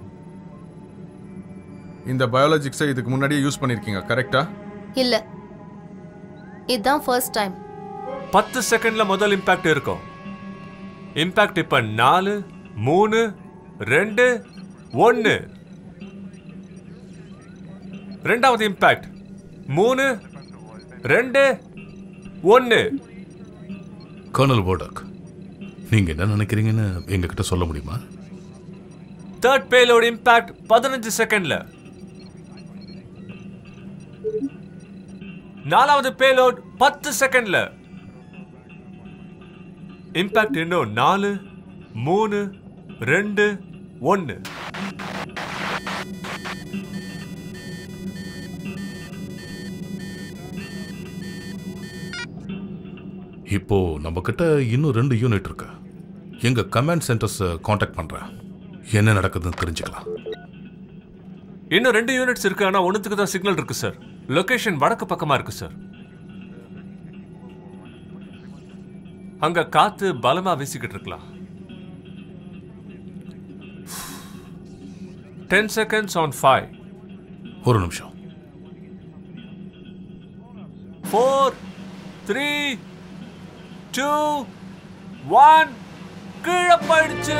S7: இந்த பயாலஜிக்ஸை இதுக்கு முன்னாடியே யூஸ் பண்ணிருக்கீங்க கரெக்டா
S2: இல்ல இதுதான் ஃபர்ஸ்ட் டைம்
S3: பத்து செகண்ட்ல முதல் இம்பாக்ட் இருக்கும் இம்பாக்ட் இப்ப நாலு மூணு ரெண்டு ஒன்னு ரெண்டாவது இம்பாக்ட் மூணு ரெண்டு ஒன்னு
S8: கர்னல் வோடக் நீங்க என்ன நினைக்கிறீங்கன்னு எங்ககிட்ட சொல்ல முடியுமா
S3: தேர்ட் பேலோட இம்பாக்ட் பதினஞ்சு செகண்ட்ல நாலாவது பேலோட் பத்து செகண்ட்ல இம்பாக்ட் இன்னும் நாலு மூணு ரெண்டு ஒன்னு
S8: இப்போ நம்ம கிட்ட இன்னும் ரெண்டு யூனிட் இருக்கு எங்க கமாண்ட் சென்டர்ஸ் காண்டாக்ட் பண்றேன் என்ன நடக்குதுன்னு தெரிஞ்சுக்கலாம்
S3: இன்னும் ரெண்டு யூனிட்ஸ் இருக்கு ஆனா ஒண்ணுத்துக்கு தான் சிக்னல் இருக்கு சார் லொகேஷன் வடக்கு பக்கமா இருக்கு சார் அங்க காத்து பலமா வீசிக்கிட்டு இருக்கலாம் டென் செகண்ட்ஸ் ஆன் ஃபைவ்
S8: ஒரு நிமிஷம்
S3: ஃபோர் த்ரீ டூ ஒன் கீழே போயிடுச்சு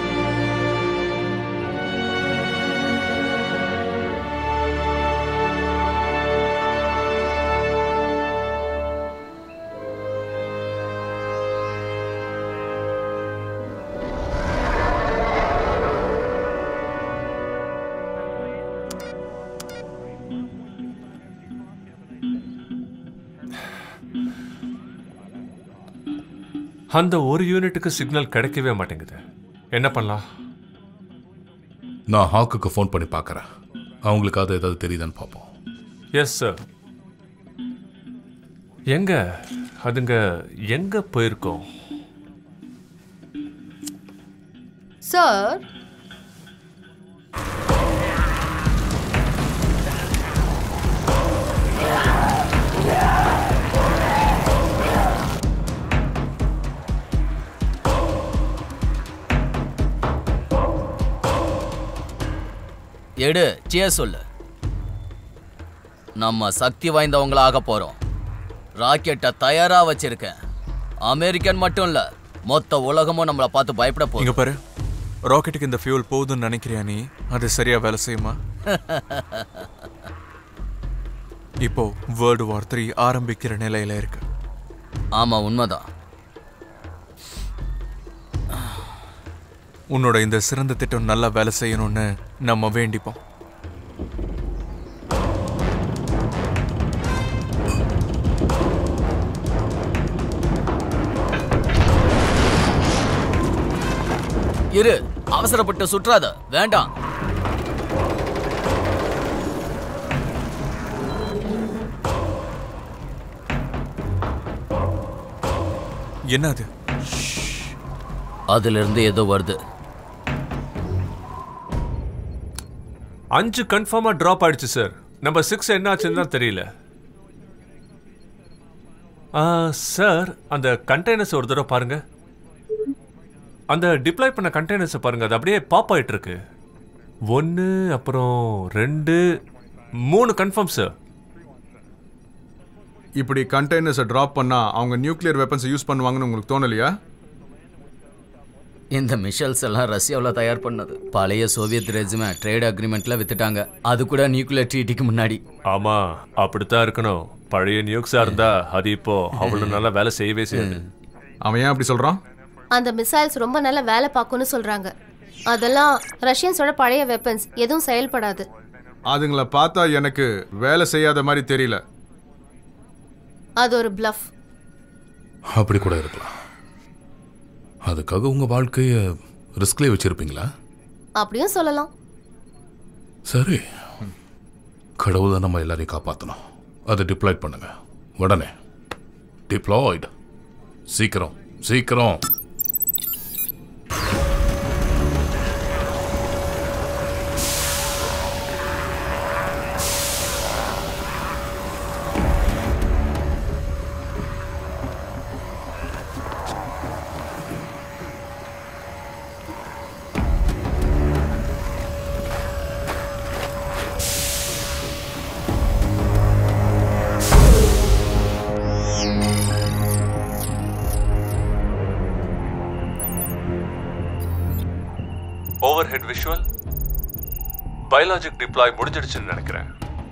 S3: அந்த ஒரு யூனிட்டுக்கு சிக்னல் கிடைக்கவே மாட்டேங்குது என்ன பண்ணலாம்
S8: நான் ஹாக்குக்கு ஃபோன் பண்ணி பார்க்கறேன் அவங்களுக்கு அது ஏதாவது தெரியுதான்னு பார்ப்போம்
S3: எஸ் சார் எங்க அதுங்க எங்க போயிருக்கோம்
S2: சார்
S4: எடு சிய சொல்லு நம்ம சக்தி வாய்ந்தவங்களாக போறோம் ராக்கெட்டை தயாரா வச்சிருக்கேன் அமெரிக்கன் மட்டும் இல்ல மொத்த உலகமும் நம்மளை பார்த்து பயப்பட போகுது
S6: இங்க பாரு ராக்கெட்டுக்கு இந்த ஃபியூல் போகுதுன்னு நினைக்கிறியா நீ அது சரியா வேலை செய்யுமா இப்போ வேர்ல்டு வார் த்ரீ ஆரம்பிக்கிற நிலையில இருக்கு
S4: ஆமா உண்மைதான்
S6: உன்னோட இந்த சிறந்த திட்டம் நல்லா வேலை செய்யணும்னு நம்ம வேண்டிப்போம்
S4: இரு அவசரப்பட்டு சுற்றாத வேண்டாம்
S6: என்ன அது
S4: அதுல இருந்து ஏதோ வருது
S3: அஞ்சு கன்ஃபார்மா டிராப் ஆயிடுச்சு சார் நம்பர் சிக்ஸ் என்ன ஆச்சுன்னு தான் தெரியல ஆ, சார் அந்த கண்டெய்னர்ஸ் ஒரு தடவை பாருங்க அந்த டிப்ளாய் பண்ண கண்டெய்னர்ஸை பாருங்க அது அப்படியே பாப் ஆயிட்டு இருக்கு ஒன்று அப்புறம் ரெண்டு மூணு கன்ஃபார்ம் சார்
S7: இப்படி கண்டெய்னர்ஸை ட்ராப் பண்ணா அவங்க நியூக்ளியர் வெப்பன்ஸை யூஸ் பண்ணுவாங்கன்னு உங்களுக்கு தோணலையா
S4: இந்த மிஷல்ஸ் எல்லாம் ரஷ்யாவில் தயார் பண்ணது பழைய சோவியத் ரெஜிமே ட்ரேட் அக்ரிமெண்ட்ல வித்துட்டாங்க அது கூட நியூக்ளியர் ட்ரீட்டிக்கு முன்னாடி
S3: ஆமா அப்படித்தான் இருக்கணும் பழைய நியூக்ஸா இருந்தா அது இப்போ அவ்வளவு நல்லா வேலை செய்யவே செய்யாது
S7: அவன் ஏன் அப்படி சொல்றான்
S2: அந்த மிசைல்ஸ் ரொம்ப நல்ல வேலை பார்க்கும்னு சொல்றாங்க அதெல்லாம் ரஷ்யன்ஸோட பழைய வெப்பன்ஸ் எதுவும் செயல்படாது
S7: அதுங்களை பார்த்தா எனக்கு வேலை செய்யாத மாதிரி தெரியல
S2: அது ஒரு பிளஃப்
S8: அப்படி கூட இருக்கலாம் அதுக்காக உங்க வாழ்க்கைய ரிஸ்க்லேயே வச்சிருப்பீங்களா
S2: அப்படியும் சொல்லலாம்
S8: சரி கடவுள் தான் நம்ம எல்லாரையும் காப்பாற்றணும் அதை டிப்ளாய்ட் பண்ணுங்க உடனே டிப்ளாய்டு சீக்கிரம் சீக்கிரம்
S3: overhead visual biologic deploy முடிஞ்சிடுச்சுன்னு நினைக்கிறேன்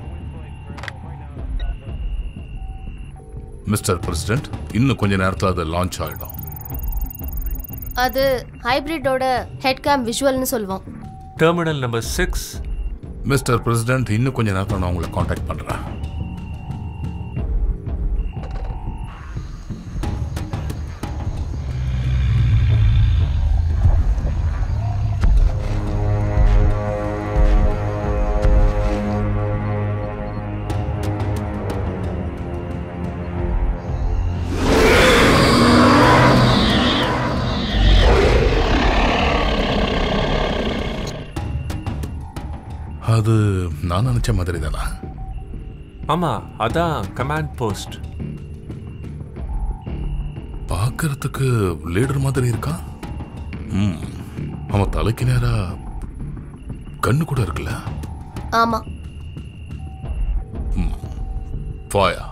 S8: மிஸ்டர் பிரசிடென்ட் இன்னும் கொஞ்ச நேரத்தில் அது லான்ச் ஆகிடும்
S2: அது ஹைபிரிட்டோட ஹெட் கேம் விஷுவல்னு சொல்லுவோம்
S3: terminal number six
S8: mister president இன்னும் கொஞ்ச நேரத்தில் நான் உங்களை காண்டாக்ட் பண்ணுறேன் அது நான் நினைச்ச மாதிரி தானா
S3: ஆமா அதான் கமாண்ட் போஸ்ட்
S8: பார்க்கறதுக்கு லீடர் மாதிரி இருக்கா ம் அவன் தலைக்கு நேரா கண்ணு கூட இருக்குல்ல
S2: ஆமா
S8: ஃபாயா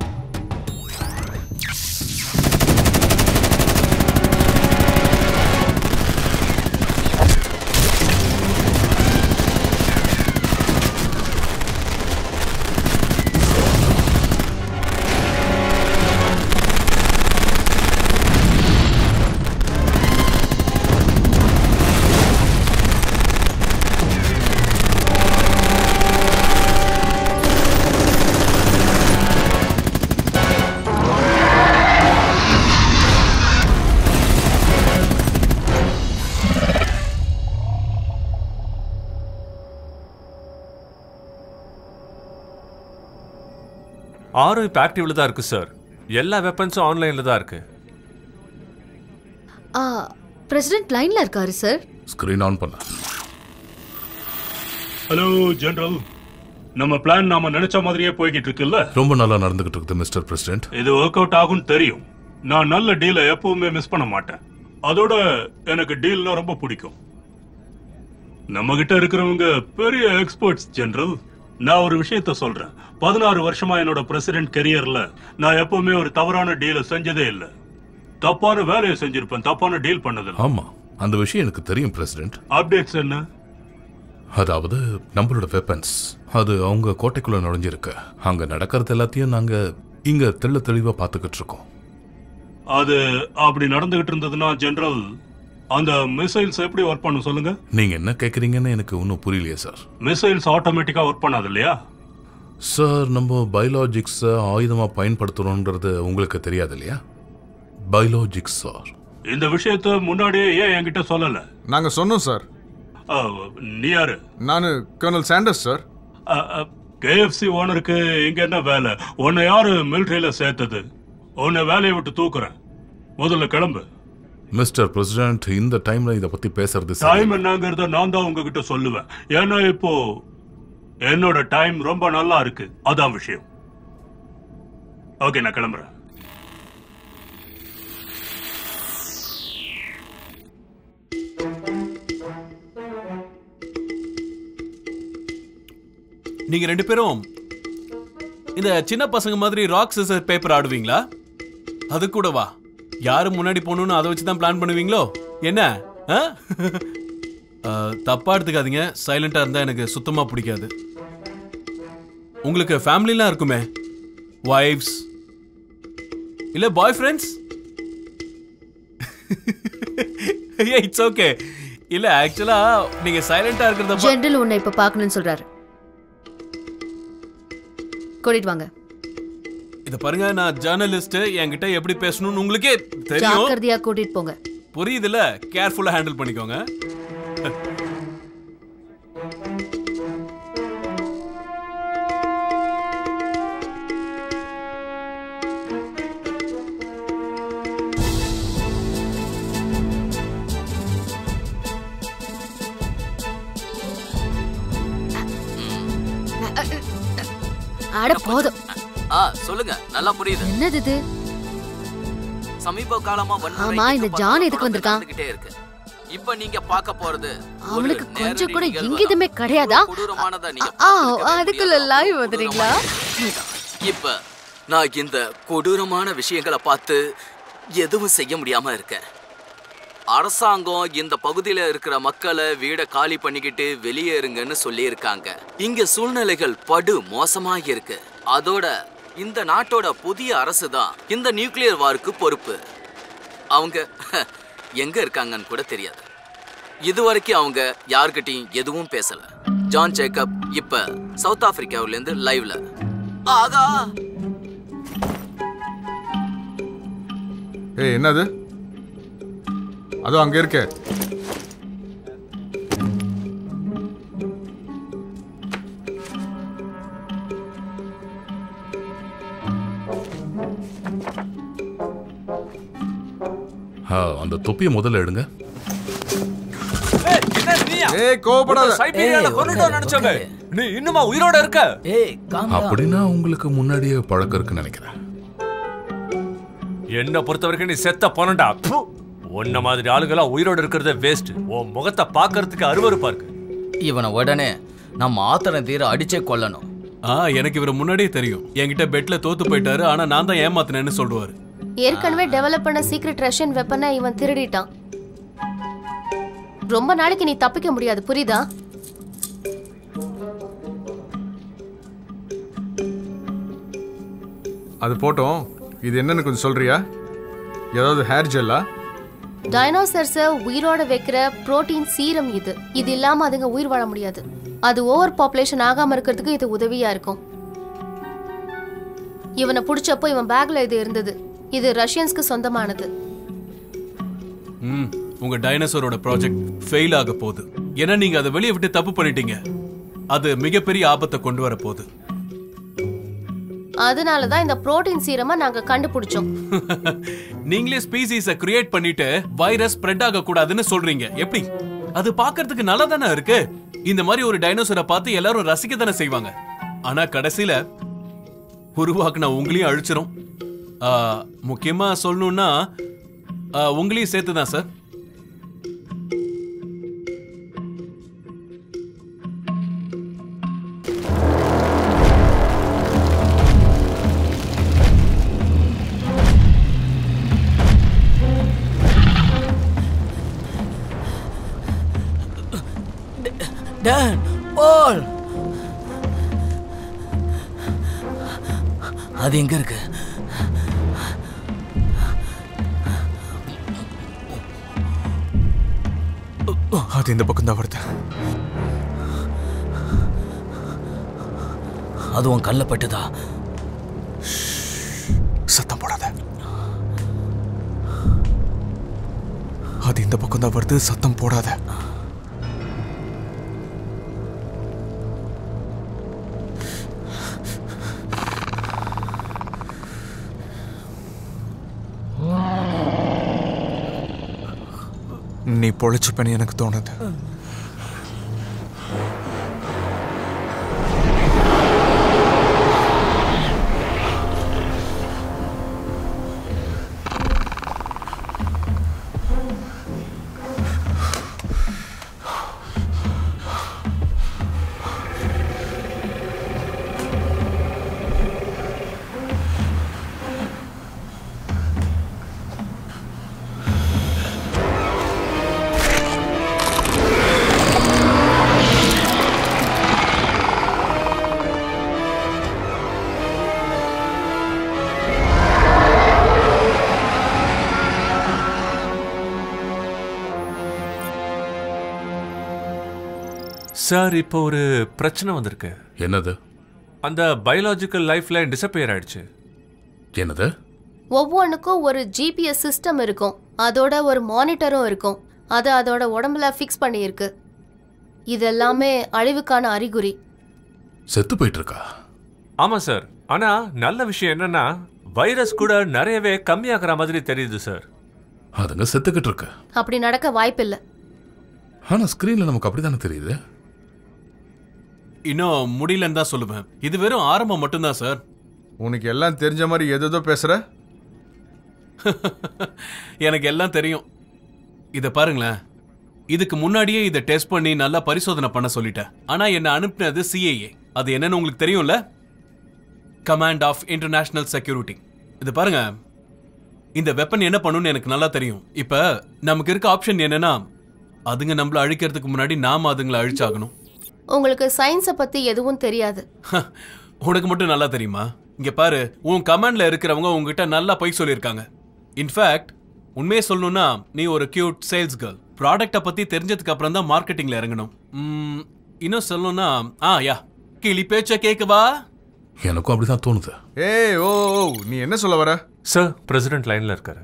S3: ஆறு இப்போ ஆக்டிவ்ல தான் இருக்கு சார் எல்லா வெப்பன்ஸும் ஆன்லைன்ல தான் இருக்கு
S1: ஆ பிரசிடென்ட் லைன்ல இருக்காரு சார்
S8: ஸ்கிரீன் ஆன் பண்ண
S9: ஹலோ ஜெனரல் நம்ம பிளான் நாம நினைச்ச மாதிரியே போய்கிட்டு இருக்குல்ல
S8: ரொம்ப நல்லா நடந்துகிட்டு இருக்குது மிஸ்டர் பிரசிடென்ட்
S9: இது ஒர்க் அவுட் ஆகும்னு தெரியும் நான் நல்ல டீலை எப்பவுமே மிஸ் பண்ண மாட்டேன் அதோட எனக்கு டீல்னா ரொம்ப பிடிக்கும் நம்ம கிட்ட இருக்கிறவங்க பெரிய எக்ஸ்பர்ட்ஸ் ஜெனரல் நான் ஒரு விஷயத்த சொல்றேன் பதினாறு வருஷமா என்னோட பிரசிடென்ட் கெரியர்ல நான் எப்பவுமே ஒரு தவறான டீலை செஞ்சதே இல்ல தப்பான வேலையை செஞ்சிருப்பேன் தப்பான டீல் பண்ணதில்ல
S8: ஆமா அந்த விஷயம் எனக்கு தெரியும் பிரசிடென்ட்
S9: அப்டேட்ஸ் என்ன
S8: அதாவது நம்மளோட வெப்பன்ஸ் அது அவங்க கோட்டைக்குள்ள நுழைஞ்சிருக்கு அங்க நடக்கிறது எல்லாத்தையும் நாங்க இங்க தெள்ள தெளிவா பார்த்துக்கிட்டு இருக்கோம்
S9: அது அப்படி நடந்துகிட்டு இருந்ததுன்னா ஜெனரல் அந்த மிசைல்ஸ் எப்படி ஒர்க் பண்ணும் சொல்லுங்க
S8: நீங்க என்ன கேக்குறீங்கன்னு எனக்கு ஒன்றும் புரியலையே சார்
S9: மிசைல்ஸ் ஆட்டோமேட்டிக்கா ஒர்க் பண்ணாது இல்லையா
S8: சார் நம்ம பயாலஜிக்ஸை ஆயுதமா பயன்படுத்துறோன்றது உங்களுக்கு தெரியாது இல்லையா பயாலஜிக்ஸ் சார்
S9: இந்த விஷயத்த முன்னாடியே ஏன் என்கிட்ட சொல்லல
S7: நாங்க சொன்னோம் சார்
S9: ஆ, நீ யாரு
S7: நான் கர்னல் சாண்டர்ஸ் சார்
S9: கேஎஃப்சி ஓனருக்கு இங்க என்ன வேலை உன்னை யாரு மிலிட்டரியில சேர்த்தது உன்னை வேலையை விட்டு தூக்குறேன் முதல்ல கிளம்பு
S8: மிஸ்டர் பிரசிடென்ட் இந்த டைம்ல இத பத்தி பேசுறது சரி
S9: டைம் என்னங்கறத நான் தான் உங்ககிட்ட சொல்லுவேன் ஏன்னா இப்போ என்னோட டைம் ரொம்ப நல்லா இருக்கு அதான் விஷயம் ஓகே நான் கிளம்புறேன்
S5: நீங்க ரெண்டு பேரும் இந்த சின்ன பசங்க மாதிரி ராக் சிசர் பேப்பர் ஆடுவீங்களா அது கூட வா யாரு முன்னாடி போகணும்னு அதை வச்சு தான் பிளான் பண்ணுவீங்களோ என்ன ஆ? ஆ, தப்பா எடுத்துக்காதீங்க சைலண்டா இருந்தா எனக்கு சுத்தமா பிடிக்காது உங்களுக்கு ஃபேமிலிலாம் இருக்குமே வைஃப்ஸ் இல்ல பாய் ஃப்ரெண்ட்ஸ் இட்ஸ் ஓகே இல்ல ஆக்சுவலா நீங்க சைலண்டா இருக்கிறத பா-
S1: ஜெனரல் உன்னை இப்ப பார்க்கணும்னு சொல்றாரு கூட்டிட்டு வாங்க
S5: இத பாருங்க நான் ஜேர்னலிஸ்ட் என்கிட்ட எப்படி பேசணும்னு உங்களுக்கே தெரியும்
S1: ஜாக்கிரதையா கூட்டிட்டு போங்க
S5: புரியுதுல கேர்ஃபுல்லா ஹேண்டில் பண்ணிக்கோங்க
S1: அட போதும்
S4: ஆ சொல்லுங்க நல்லா புரியுது
S1: என்னது இது
S4: சமீப காலமா வன்முறை
S1: ஆமா, இந்த
S4: எங்க
S1: ஜான்
S4: பார்த்தாலும்
S1: எதுக்கு வந்திருக்கான்?
S4: நடந்துகிட்டே இருக்கு இப்ப நீங்க பார்க்க போறது ஒரு
S1: அவனுக்கு
S4: நேரடி
S1: கொஞ்சம் கூட
S4: நிகழ்வு
S1: இங்கிதமே
S4: தான்.
S1: கிடையாதா
S4: கொடூரமானதை நீங்க
S1: ஆ
S4: பார்த்திருக்கவே
S1: அதுக்குள்ள
S4: முடியாது.
S1: லைவ்
S4: அவ்வளவு
S1: வந்துறீங்களா
S4: கொடூரமான இப்ப நான் இந்த கொடூரமான விஷயங்களை பார்த்து எதுவும் செய்ய முடியாம இருக்கேன் அரசாங்கம் இந்த பகுதியில இருக்கிற மக்களை வீட காலி பண்ணிக்கிட்டு வெளியேறுங்கன்னு சொல்லியிருக்காங்க இங்க சூழ்நிலைகள் படு மோசமா இருக்கு அதோட இந்த நாட்டோட புதிய அரசு தான் இந்த நியூக்ளியர் வாருக்கு பொறுப்பு அவங்க எங்க இருக்காங்கன்னு கூட தெரியாது இதுவரைக்கும் அவங்க யார்கிட்டயும் எதுவும் பேசல ஜான் ஜேக்கப் இப்ப சவுத் ஆப்பிரிக்காவுல இருந்து லைவ்ல ஆகா
S7: ஏய் என்னது அதோ அங்க இருக்கே
S8: ஆ, அந்த தொப்பியை முதல்ல எடுங்க
S7: ஏய் கோபப்படாத
S3: சைபீரியால
S4: ஏய்,
S3: கொண்டுட்டோம்
S4: உட்காரு,
S3: நினைச்சோங்க
S4: உட்காரு.
S3: நீ இன்னுமா உயிரோட இருக்க
S4: ஏய் காம்
S8: அப்படின்னா உங்களுக்கு முன்னாடியே பழக்கம் இருக்குன்னு நினைக்கிறேன்
S3: என்ன பொறுத்த வரைக்கும் நீ செத்த போனண்டா ப்பு. உன்ன மாதிரி ஆளுங்களா உயிரோட இருக்கிறதே வேஸ்ட் உன் முகத்தை பார்க்கறதுக்கு அருவருப்பா இருக்கு
S4: இவனை உடனே நம்ம ஆத்திரம் தீர அடிச்சே கொல்லணும்
S5: ஆ எனக்கு இவரை முன்னாடியே தெரியும் என்கிட்ட பெட்ல தோத்து போயிட்டாரு ஆனா நான் தான் ஏமாத்தினேன்னு சொல்லுவாரு
S2: ஏற்கனவே டெவலப் பண்ண சீக்ரெட் ரஷ்யன் வெப்பனை இவன் திருடிட்டான் ரொம்ப நாளைக்கு நீ தப்பிக்க முடியாது புரியுதா
S7: அது போட்டோம் இது என்னன்னு கொஞ்சம் சொல்றியா ஏதாவது ஹேர் ஜெல்லா
S2: டைனோசர்ஸை உயிரோட வைக்கிற புரோட்டீன் சீரம் இது இது இல்லாம அதுங்க உயிர் வாழ முடியாது அது ஓவர் பாப்புலேஷன் ஆகாம இருக்கிறதுக்கு இது உதவியா இருக்கும் இவனை பிடிச்சப்போ இவன் பேக்ல இது இருந்தது இது ரஷ்யன்ஸ்க்கு சொந்தமானது
S5: ம் உங்க டைனோசரோட ப்ராஜெக்ட் ஃபெயில் ஆக போகுது ஏன்னா நீங்க அதை வெளியே விட்டு தப்பு பண்ணிட்டீங்க அது மிகப்பெரிய ஆபத்தை கொண்டு வர போகுது
S2: அதனால தான் இந்த புரோட்டீன் சீரமை நாங்க கண்டுபிடிச்சோம்
S5: நீங்களே ஸ்பீசிஸ கிரியேட் பண்ணிட்டு வைரஸ் ஸ்ப்ரெட் ஆக கூடாதுன்னு சொல்றீங்க எப்படி அது பார்க்கிறதுக்கு நல்லா தானே இருக்கு இந்த மாதிரி ஒரு டைனோசரை பார்த்து எல்லாரும் ரசிக்க தானே செய்வாங்க ஆனா கடைசியில உருவாக்குன உங்களையும் அழிச்சிரும் ஆ, முக்கியமா சொல்லணும்னா ஆ, உங்களையும் சேர்த்து தான் சார்
S4: டான் பால் அது எங்க இருக்கு
S6: அது இந்த பக்கம் தான் வருது
S4: அது உன் கல்ல பட்டுதா
S6: சத்தம் போடாத அது இந்த பக்கம் தான் வருது சத்தம் போடாத நீ பொழைச்சுப்பேன்னு எனக்கு தோணுது
S3: சார் இப்போ ஒரு பிரச்சனை வந்திருக்கு
S8: என்னது
S3: அந்த பயாலாஜிக்கல் லைஃப் லைன் டிசப்பியர் ஆயிடுச்சு
S8: என்னது
S2: ஒவ்வொன்றுக்கும் ஒரு ஜிபிஎஸ் சிஸ்டம் இருக்கும் அதோட ஒரு மானிட்டரும் இருக்கும் அது அதோட உடம்புல ஃபிக்ஸ் பண்ணியிருக்கு இதெல்லாமே அழிவுக்கான அறிகுறி
S8: செத்து போயிட்டு இருக்கா
S3: ஆமா சார் ஆனா நல்ல விஷயம் என்னன்னா வைரஸ் கூட நிறையவே கம்மியாகிற மாதிரி தெரியுது சார்
S8: அதுங்க செத்துக்கிட்டு இருக்கு
S2: அப்படி நடக்க வாய்ப்பில்லை
S8: ஆனா ஸ்கிரீன்ல நமக்கு அப்படித்தானே தெரியுது
S5: இன்னும் முடியலன்னு தான் சொல்லுவேன் இது வெறும் ஆரம்பம் மட்டும்தான் சார்
S7: உனக்கு எல்லாம் தெரிஞ்ச மாதிரி எதோ பேசுற
S5: எனக்கு எல்லாம் தெரியும் இத பாருங்களேன் இதுக்கு முன்னாடியே இதை டெஸ்ட் பண்ணி நல்லா பரிசோதனை பண்ண சொல்லிட்டேன் ஆனா என்ன அனுப்புனது சிஏஏ அது என்னன்னு உங்களுக்கு தெரியும்ல கமாண்ட் ஆஃப் இன்டர்நேஷனல் செக்யூரிட்டி இது பாருங்க இந்த வெப்பன் என்ன பண்ணுன்னு எனக்கு நல்லா தெரியும் இப்ப நமக்கு இருக்க ஆப்ஷன் என்னன்னா அதுங்க நம்மள அழிக்கிறதுக்கு முன்னாடி நாம அதுங்களை அழிச்சாகணும்
S2: உங்களுக்கு சயின்ஸை பத்தி எதுவும் தெரியாது
S5: உனக்கு மட்டும் நல்லா தெரியுமா இங்க பாரு உன் கமாண்ட்ல இருக்கிறவங்க உங்ககிட்ட நல்லா பொய் சொல்லியிருக்காங்க இன்ஃபேக்ட் உண்மையை சொல்லணும்னா நீ ஒரு கியூட் சேல்ஸ் கேர்ள் ப்ராடக்ட்டை பத்தி தெரிஞ்சதுக்கு அப்புறம் தான் மார்க்கெட்டிங்ல இறங்கணும் ம், இன்னும் சொல்லணும்னா ஆ யா கிளி பேச்ச கேட்கவா
S8: எனக்கும் அப்படிதான் தோணுது
S7: ஏய் ஓ ஓ, நீ என்ன சொல்ல வர
S3: சார் பிரசிடென்ட் லைன்ல இருக்காரு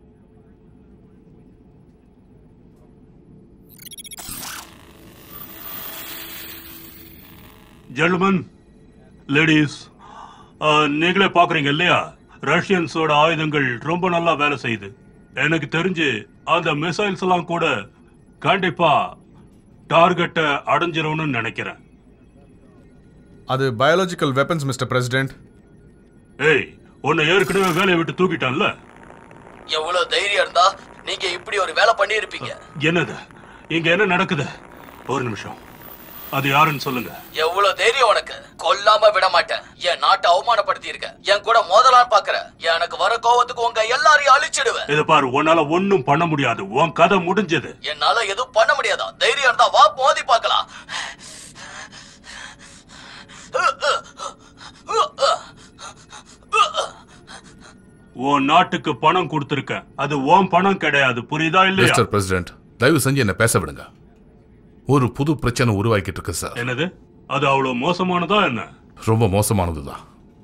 S9: ஜென்டில்மன் லேடிஸ் நீங்களே பாக்குறீங்க இல்லையா ரஷ்யன்ஸோட ஆயுதங்கள் ரொம்ப நல்லா வேலை செய்யுது எனக்கு தெரிஞ்சு அந்த மிசைல்ஸ் எல்லாம் கூட கண்டிப்பா டார்கெட்டை அடைஞ்சிரும்னு நினைக்கிறேன்
S7: அது பயாலஜிக்கல் வெப்பன்ஸ் மிஸ்டர் பிரசிடென்ட்
S9: ஏய் உன்னை ஏற்கனவே வேலையை விட்டு தூக்கிட்டான்ல
S4: எவ்வளவு தைரியம் இருந்தா நீங்க இப்படி ஒரு வேலை பண்ணி இருப்பீங்க
S9: என்னது இங்க என்ன நடக்குது ஒரு நிமிஷம் அது யாருன்னு சொல்லுங்க
S4: எவ்வளவு தைரியம் உனக்கு கொல்லாம விட மாட்டேன் என் நாட்டை அவமானப்படுத்தி இருக்க என் கூட மோதலான்னு பாக்குற எனக்கு வர கோவத்துக்கு உங்க எல்லாரையும் அழிச்சிடுவேன்
S9: இத பாரு உன்னால ஒண்ணும் பண்ண முடியாது உன் கதை முடிஞ்சது
S4: என்னால எதுவும் பண்ண முடியாதா தைரியம் இருந்தா வா மோதி பார்க்கலாம்
S9: உன் நாட்டுக்கு பணம் கொடுத்திருக்க அது உன் பணம் கிடையாது புரியுதா இல்லையா
S8: மிஸ்டர் பிரசிடென்ட் தயவு செஞ்சு என்ன பேச விடுங்க ஒரு புது பிரச்சனை உருவாக்கிட்டு இருக்கு சார்
S9: என்னது அது அவ்வளவு மோசமானதா என்ன
S8: ரொம்ப மோசமானதுதான்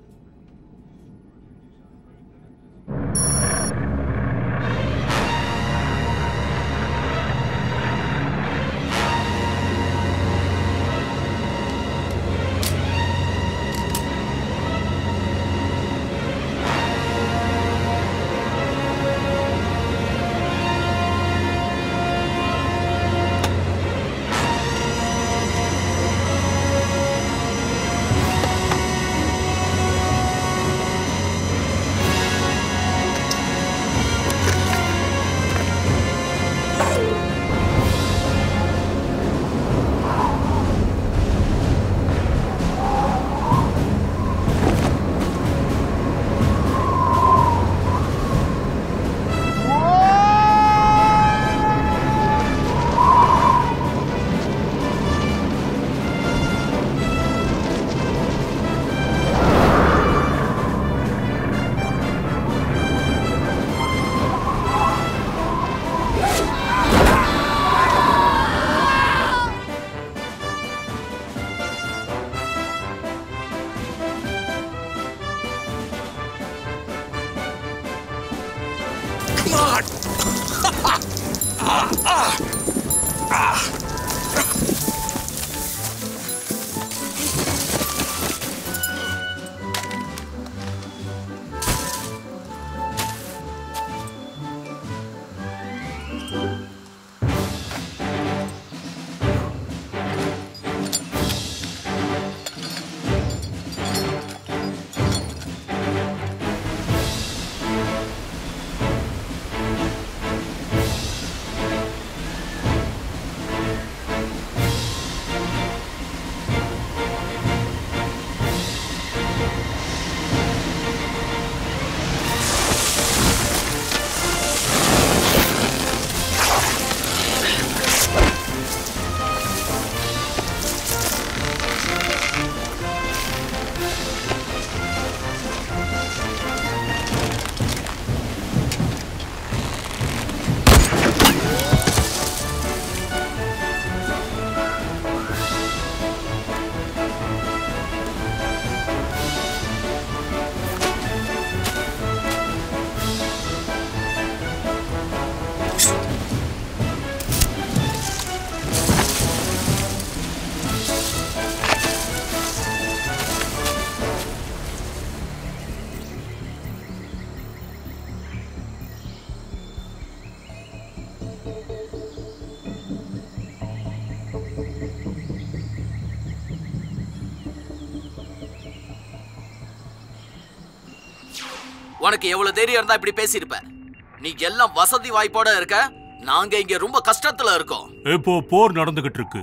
S4: உனக்கு எவ்வளவு தைரியம் இருந்தா இப்படி பேசியிருப்ப நீ எல்லாம் வசதி வாய்ப்போட இருக்க நாங்க இங்க ரொம்ப கஷ்டத்துல இருக்கோம்
S9: இப்போ போர் நடந்துகிட்டு இருக்கு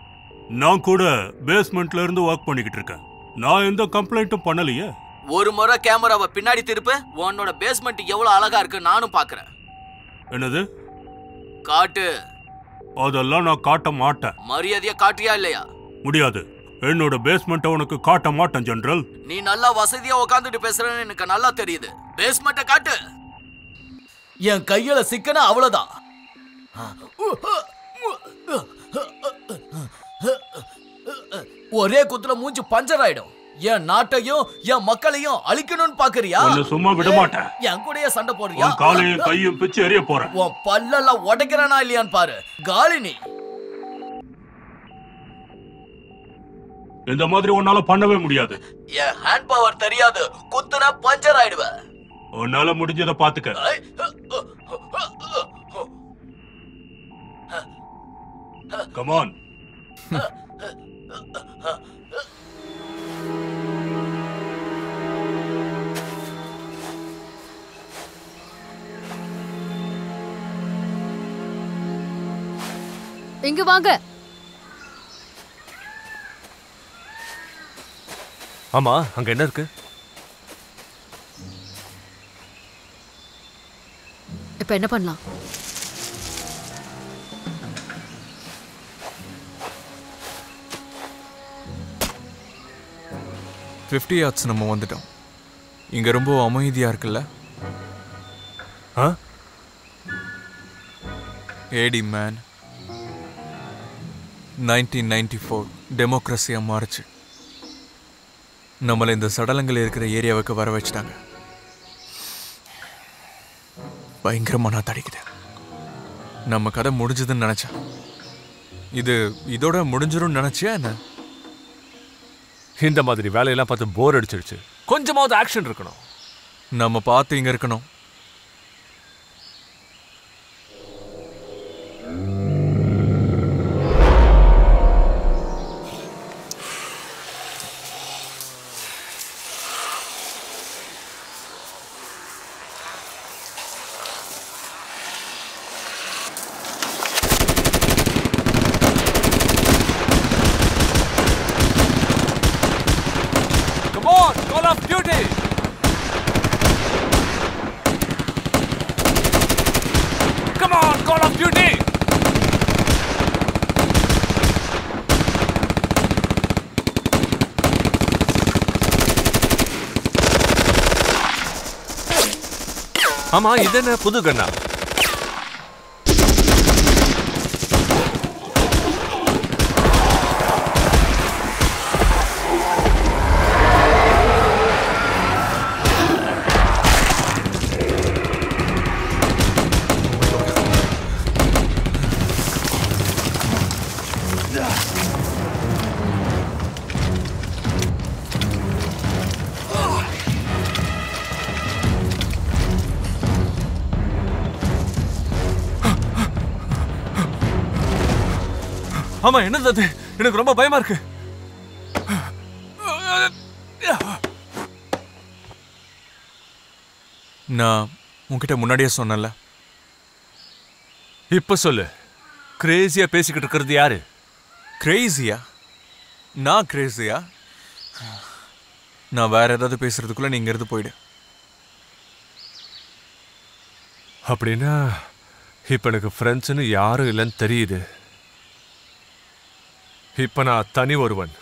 S9: நான் கூட பேஸ்மெண்ட்ல இருந்து ஒர்க் பண்ணிக்கிட்டு இருக்கேன் நான் எந்த கம்ப்ளைண்ட்டும் பண்ணலையே
S4: ஒரு முறை கேமராவை பின்னாடி திருப்பு உன்னோட பேஸ்மெண்ட் எவ்வளவு அழகா இருக்கு நானும் பாக்குறேன்
S9: என்னது
S4: காட்டு
S9: அதெல்லாம் நான் காட்ட மாட்டேன்
S4: மரியாதையா காட்டியா இல்லையா
S9: முடியாது என்னோட பேஸ்மெண்ட்டை உனக்கு காட்ட மாட்டேன் ஜெனரல்
S4: நீ நல்லா வசதியா உட்காந்துட்டு பேசுறன்னு எனக்கு நல்லா தெரியுது பேஸ்மெண்ட்டை காட்டு என் கையில சிக்கன அவ்வளவுதான் ஒரே குத்துல மூஞ்சி பஞ்சர் ஆயிடும் என் நாட்டையும் என் மக்களையும் அழிக்கணும்னு பாக்குறியா
S9: உன்னை சும்மா விட மாட்டேன்.
S4: என் கூடயே சண்டை போடுறியா
S9: உன் காலையும் கையும் பிச்சு எறிய போறேன்
S4: உன் பல்லெல்லாம் உடைக்கிறானா இல்லையான்னு பாரு காலி நீ
S9: இந்த மாதிரி உன்னால பண்ணவே முடியாது
S4: என் ஹேண்ட் பவர் தெரியாது குத்துனா பஞ்சர் ஆயிடுவேன்
S9: உன்னால முடிஞ்சதை பாத்துக்க கமான்
S1: இங்க வாங்க
S3: ஆமா அங்க என்ன இருக்கு
S1: இப்ப என்ன பண்ணலாம்
S6: ஃபிஃப்டி யார்ட்ஸ் நம்ம வந்துட்டோம் இங்கே ரொம்ப அமைதியாக இருக்குல்ல
S3: ஆ
S6: ஏடி மேன் நைன்டீன் நைன்டி ஃபோர் டெமோக்ரஸியாக மாறுச்சு நம்மளை இந்த சடலங்கள் இருக்கிற ஏரியாவுக்கு வர வச்சிட்டாங்க பயங்கரமாக நான் தடிக்குது நம்ம கதை முடிஞ்சதுன்னு நினச்சேன் இது இதோட முடிஞ்சிரும்னு நினச்சியா என்ன
S3: இந்த மாதிரி வேலையெல்லாம் பார்த்து போர் அடிச்சிருச்சு கொஞ்சமாவது ஆக்ஷன் இருக்கணும்
S6: நம்ம பார்த்து இங்கே இருக்கணும்
S3: Come on, Call of Duty! Come on, Call of Duty! ஆமா இது என்ன புது கண்ணா ஆமா என்னது அது எனக்கு ரொம்ப பயமா இருக்கு
S6: நான் உன்கிட்ட முன்னாடியே சொன்னேன்ல
S3: இப்ப சொல்லு கிரேசியா பேசிக்கிட்டு இருக்கிறது யாரு
S6: கிரேசியா நான் கிரேசியா நான் வேற ஏதாவது பேசுறதுக்குள்ள நீ இருந்து போயிடு
S3: அப்படின்னா இப்ப எனக்கு ஃப்ரெண்ட்ஸ்னு யாரும் இல்லைன்னு தெரியுது இப்ப நான் தனி ஒருவன்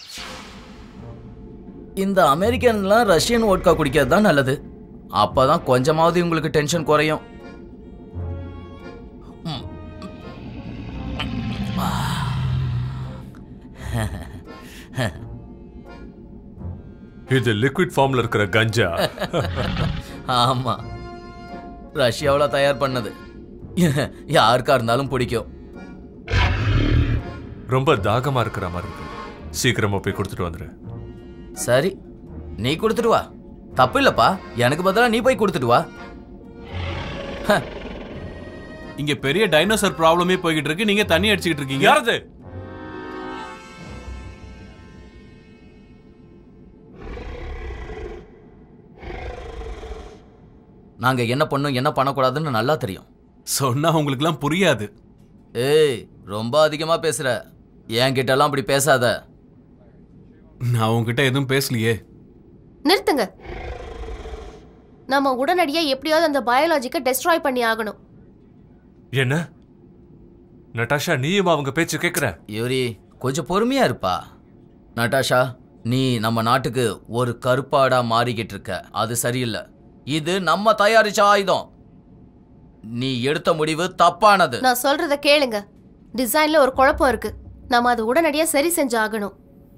S4: இந்த அமெரிக்கன்லாம் ரஷ்யன் ஓட்கா குடிக்கிறது தான் நல்லது அப்பதான் கொஞ்சமாவது உங்களுக்கு டென்ஷன் குறையும் ம்.
S3: இது லிக்விட் ஃபார்ம்ல இருக்கிற கஞ்சா
S4: ஆமா ரஷ்யாவுல தயார் பண்ணது யாருக்கா இருந்தாலும் பிடிக்கும்
S3: ரொம்ப தாகமா இருக்கிற மாதிரி இருக்கு சீக்கிரமா போய் கொடுத்துட்டு வந்துரு
S4: சரி நீ கொடுத்துட்டு வா தப்பு இல்லப்பா எனக்கு பதிலா நீ போய் கொடுத்துட்டு வா
S5: இங்க பெரிய டைனோசர் ப்ராப்ளமே போய்கிட்டு இருக்கு நீங்க தண்ணி அடிச்சுக்கிட்டு இருக்கீங்க
S3: யாரது
S4: நாங்க என்ன பண்ணும் என்ன பண்ணக்கூடாதுன்னு நல்லா தெரியும்
S5: சொன்னா உங்களுக்குலாம் புரியாது
S4: ஏய் ரொம்ப அதிகமா பேசுற என்கிட்ட எல்லாம் அப்படி பேசாத
S5: நான் உங்ககிட்ட எதுவும் பேசலையே
S2: நிறுத்துங்க நம்ம உடனடியா எப்படியாவது அந்த பயாலஜிக்கை டெஸ்ட்ராய் பண்ணி ஆகணும்
S3: என்ன நட்டாஷா நீயும் அவங்க பேச்சு கேக்குற
S4: யூரி கொஞ்சம் பொறுமையா இருப்பா நட்டாஷா நீ நம்ம நாட்டுக்கு ஒரு கருப்பாடா மாறிக்கிட்டு இருக்க அது சரியில்லை இது நம்ம தயாரிச்ச ஆயுதம் நீ எடுத்த முடிவு தப்பானது
S2: நான் சொல்றத கேளுங்க டிசைன்ல ஒரு குழப்பம் இருக்கு நாம அதை உடனடியா சரி செஞ்சு ஆகணும்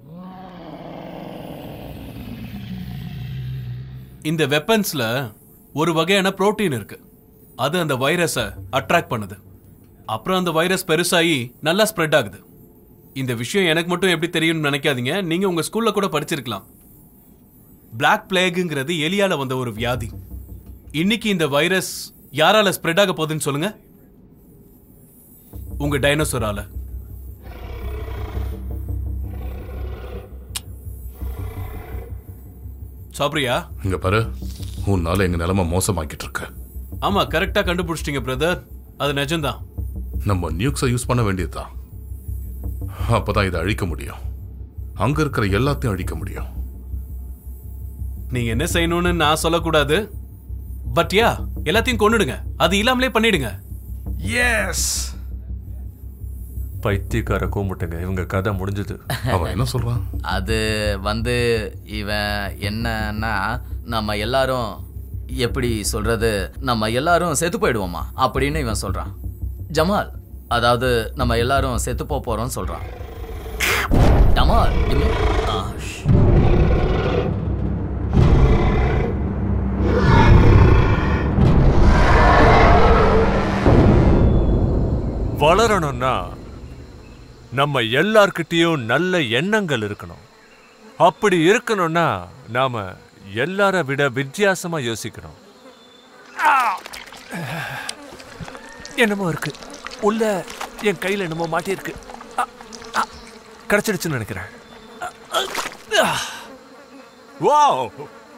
S5: இந்த வெப்பன்ஸ்ல ஒரு வகையான புரோட்டீன் இருக்கு அது அந்த வைரஸை அட்ராக்ட் பண்ணுது அப்புறம் அந்த வைரஸ் பெருசாகி நல்லா ஸ்ப்ரெட் ஆகுது இந்த விஷயம் எனக்கு மட்டும் எப்படி தெரியும்னு நினைக்காதீங்க நீங்க உங்க ஸ்கூல்ல கூட படிச்சிருக்கலாம் பிளாக் பிளேகுங்கிறது எலியால வந்த ஒரு வியாதி இன்னைக்கு இந்த வைரஸ் யாரால ஸ்ப்ரெட் ஆக போகுதுன்னு சொல்லுங்க உங்க டைனோசரால சாப்பிரியா
S8: இங்க பாரு உன்னால எங்க நிலைமை மோசமாக்கிட்டு இருக்க
S5: ஆமா கரெக்டா கண்டுபிடிச்சிட்டீங்க பிரதர் அது நிஜம்தான்
S8: நம்ம நியூக்ஸை யூஸ் பண்ண வேண்டியதுதான் அப்பதான் இதை அழிக்க முடியும் அங்க இருக்கிற எல்லாத்தையும் அழிக்க முடியும்
S5: நீங்க என்ன செய்யணும்னு நான் சொல்லக்கூடாது பட் யா எல்லாத்தையும் கொன்னுடுங்க அது இல்லாமலே பண்ணிடுங்க
S6: எஸ்
S3: பைத்தியக்கார கூமுட்டுங்க இவங்க கதை முடிஞ்சது
S8: அவன் என்ன சொல்றான்
S4: அது வந்து இவன் என்னன்னா நம்ம எல்லாரும் எப்படி சொல்றது நம்ம எல்லாரும் செத்து போயிடுவோமா அப்படின்னு இவன் சொல்றான் ஜமால் அதாவது நம்ம எல்லாரும் செத்து போக போறோம் சொல்றான் ஜமால் இம்மி- ஆ, ஷ்.
S3: வளரணும்னா நம்ம எல்லார்கிட்டயும் நல்ல எண்ணங்கள் இருக்கணும் அப்படி இருக்கணும்னா நாம எல்லார விட வித்தியாசமா யோசிக்கணும் ஆ! என்னமோ இருக்கு உள்ள என் கையில என்னமோ மாட்டியிருக்கு ஆ, ஆ, கிடைச்சிடுச்சுன்னு நினைக்கிறேன் வாவ்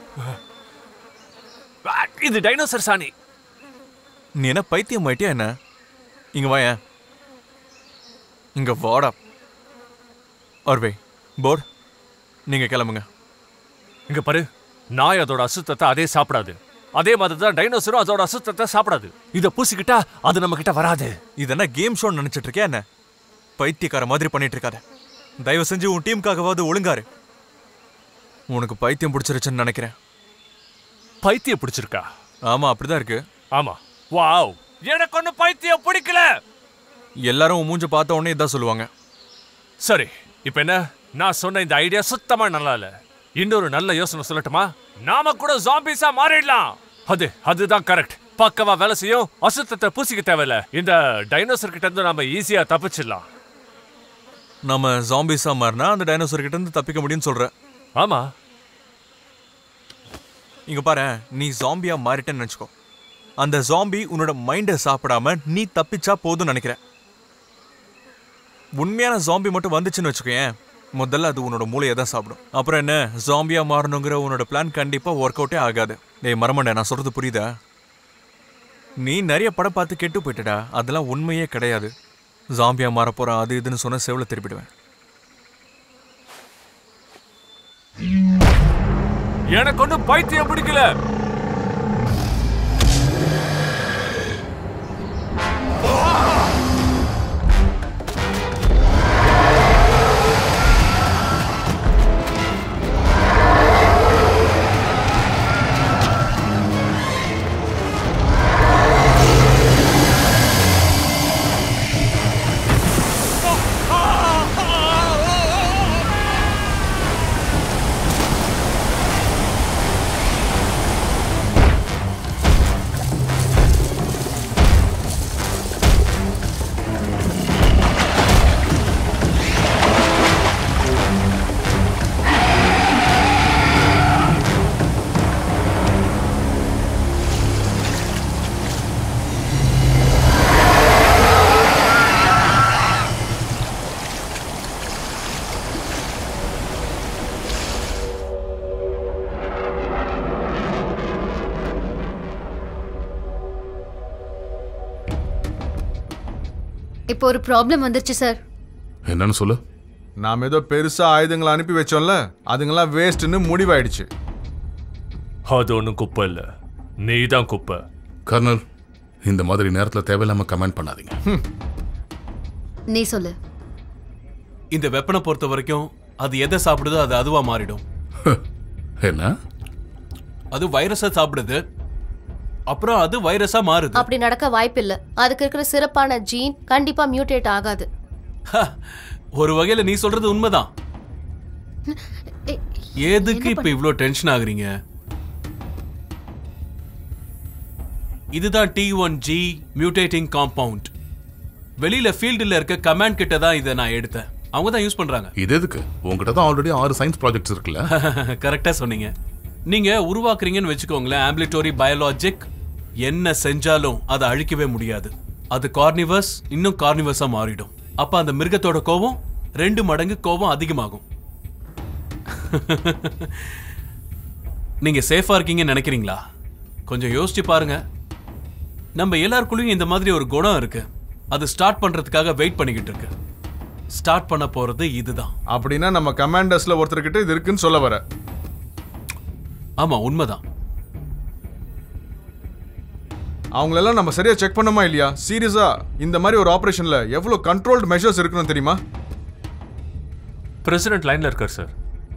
S3: இது டைனோசர் சாணி
S6: நீ என்ன பைத்தியம் ஆயிட்டியா என்ன இங்க வாயேன் இங்க வாடா அர்வே போர் நீங்க கிளம்புங்க
S3: இங்க பாரு நாய் அதோட அசுத்தத்தை அதே சாப்பிடாது அதே மாதிரி தான் டைனோசரும் அதோட அசுத்தத்தை சாப்பிடாது இத பூசிக்கிட்டா அது நம்ம கிட்ட வராது
S6: இது என்ன கேம் ஷோன்னு நினைச்சிட்டு இருக்கியா என்ன பைத்தியக்கார மாதிரி பண்ணிட்டு இருக்காத தயவு செஞ்சு உன் டீமுக்காகவாவது ஒழுங்காரு உனக்கு பைத்தியம் பிடிச்சிருச்சுன்னு நினைக்கிறேன்
S3: பைத்தியம் பிடிச்சிருக்கா
S6: ஆமா அப்படிதான் இருக்கு
S3: ஆமா வாவ் எனக்கு ஒண்ணு பைத்தியம் பிடிக்கல
S6: எல்லாரும் உன் மூஞ்ச பார்த்த உடனே இதான் சொல்லுவாங்க
S3: சரி இப்போ என்ன நான் சொன்ன இந்த ஐடியா சுத்தமா நல்லா இல்ல இன்னொரு நல்ல யோசனை சொல்லட்டுமா நாம கூட ஜாம்பிஸா மாறிடலாம் அது அதுதான் கரெக்ட் பக்கவா வேலை செய்யும் அசுத்தத்தை பூசிக்க தேவையில்ல இந்த டைனோசர் கிட்ட இருந்து நாம ஈஸியா தப்பிச்சிடலாம்
S6: நம்ம ஜாம்பிஸா மாறினா அந்த டைனோசர் கிட்ட இருந்து தப்பிக்க முடியும்னு சொல்ற
S3: ஆமா
S6: இங்க பாரு நீ ஜாம்பியா மாறிட்டேன்னு நினைச்சுக்கோ அந்த ஜாம்பி உன்னோட மைண்டை சாப்பிடாம நீ தப்பிச்சா போதும்னு நினைக்கிற உண்மையான ஜாம்பி மட்டும் வந்துச்சுன்னு வச்சுக்கோயேன் முதல்ல அது உன்னோட மூளையை தான் சாப்பிடும் அப்புறம் என்ன ஜாம்பியா மாறணுங்கிற உன்னோட பிளான் கண்டிப்பா ஒர்க் அவுட்டே ஆகாது டேய் மரமண்ட நான் சொல்றது புரியுதா நீ நிறைய படம் பார்த்து கெட்டு போயிட்டடா அதெல்லாம் உண்மையே கிடையாது ஜாம்பியா மாற போறான் அது இதுன்னு சொன்ன செவில திருப்பிடுவேன்
S3: எனக்கு ஒன்றும் பைத்தியம் பிடிக்கல
S1: இப்போ ஒரு ப்ராப்ளம் வந்துருச்சு சார்
S8: என்னன்னு சொல்லு
S7: நாம் ஏதோ பெருசா ஆயுதங்களை அனுப்பி வச்சோம்ல அதுங்கெல்லாம் வேஸ்ட்னு முடிவாயிடுச்சு
S3: அது ஒன்றும் குப்பை இல்லை நீ தான் குப்பை
S8: கர்னல் இந்த மாதிரி நேரத்தில் தேவையில்லாம கமெண்ட் பண்ணாதீங்க
S1: நீ சொல்லு
S5: இந்த வெப்பனை பொறுத்த வரைக்கும் அது எதை சாப்பிடுதோ அது அதுவா மாறிடும்
S8: என்ன
S5: அது வைரஸை சாப்பிடுது அப்புறம் அது வைரஸா மாறுது
S2: அப்படி நடக்க வாய்ப்பில்ல அதுக்கு இருக்கிற சிறப்பான ஜீன் கண்டிப்பா மியூட்டேட் ஆகாது
S5: ஹ, ஒரு வகையில நீ சொல்றது உண்மைதான்
S1: ஏய்,
S5: எதுக்கு இப்ப இவ்ளோ டென்ஷன் ஆகுறீங்க இதுதான் T one G mutating compound வெளியில ஃபீல்டுல இருக்க கமாண்ட் கிட்ட தான் இதை நான் எடுத்தேன் அவங்க தான் யூஸ் பண்றாங்க
S8: இது எதுக்கு உங்ககிட்ட தான் ஆல்ரெடி ஆறு சயின்ஸ் ப்ராஜெக்ட்ஸ் இருக்குல்ல
S5: கரெக்டா சொன்னீங்க நீங்க உருவாக்குறீங்கன்னு வச்சுக்கோங்களேன் ஆம்பிளிட்டோரி பயாலஜிக் என்ன செஞ்சாலும் அதை அழிக்கவே முடியாது அது கார்னிவஸ் இன்னும் கார்னிவஸா மாறிடும் அப்ப அந்த மிருகத்தோட கோபம் ரெண்டு மடங்கு கோபம் அதிகமாகும் நீங்க சேஃபா இருக்கீங்கன்னு நினைக்கிறீங்களா கொஞ்சம் யோசிச்சு பாருங்க நம்ம எல்லாருக்குள்ளயும் இந்த மாதிரி ஒரு குணம் இருக்கு அது ஸ்டார்ட் பண்றதுக்காக வெயிட் பண்ணிக்கிட்டு இருக்கு ஸ்டார்ட் பண்ண போறது இதுதான்
S7: அப்படின்னா நம்ம கமாண்டர்ஸ்ல ஒருத்தர்கிட்ட இது இருக்குன்னு சொல்ல வர
S5: ஆமா உண்மைதான்
S7: அவங்களெல்லாம் நம்ம சரியா செக் பண்ணோமா இல்லையா சீரியஸா இந்த மாதிரி ஒரு ஆபரேஷன்ல எவ்வளவு கண்ட்ரோல்டு மெஷர்ஸ் இருக்கணும் தெரியுமா
S3: பிரசிடென்ட் லைன்ல இருக்கார் சார்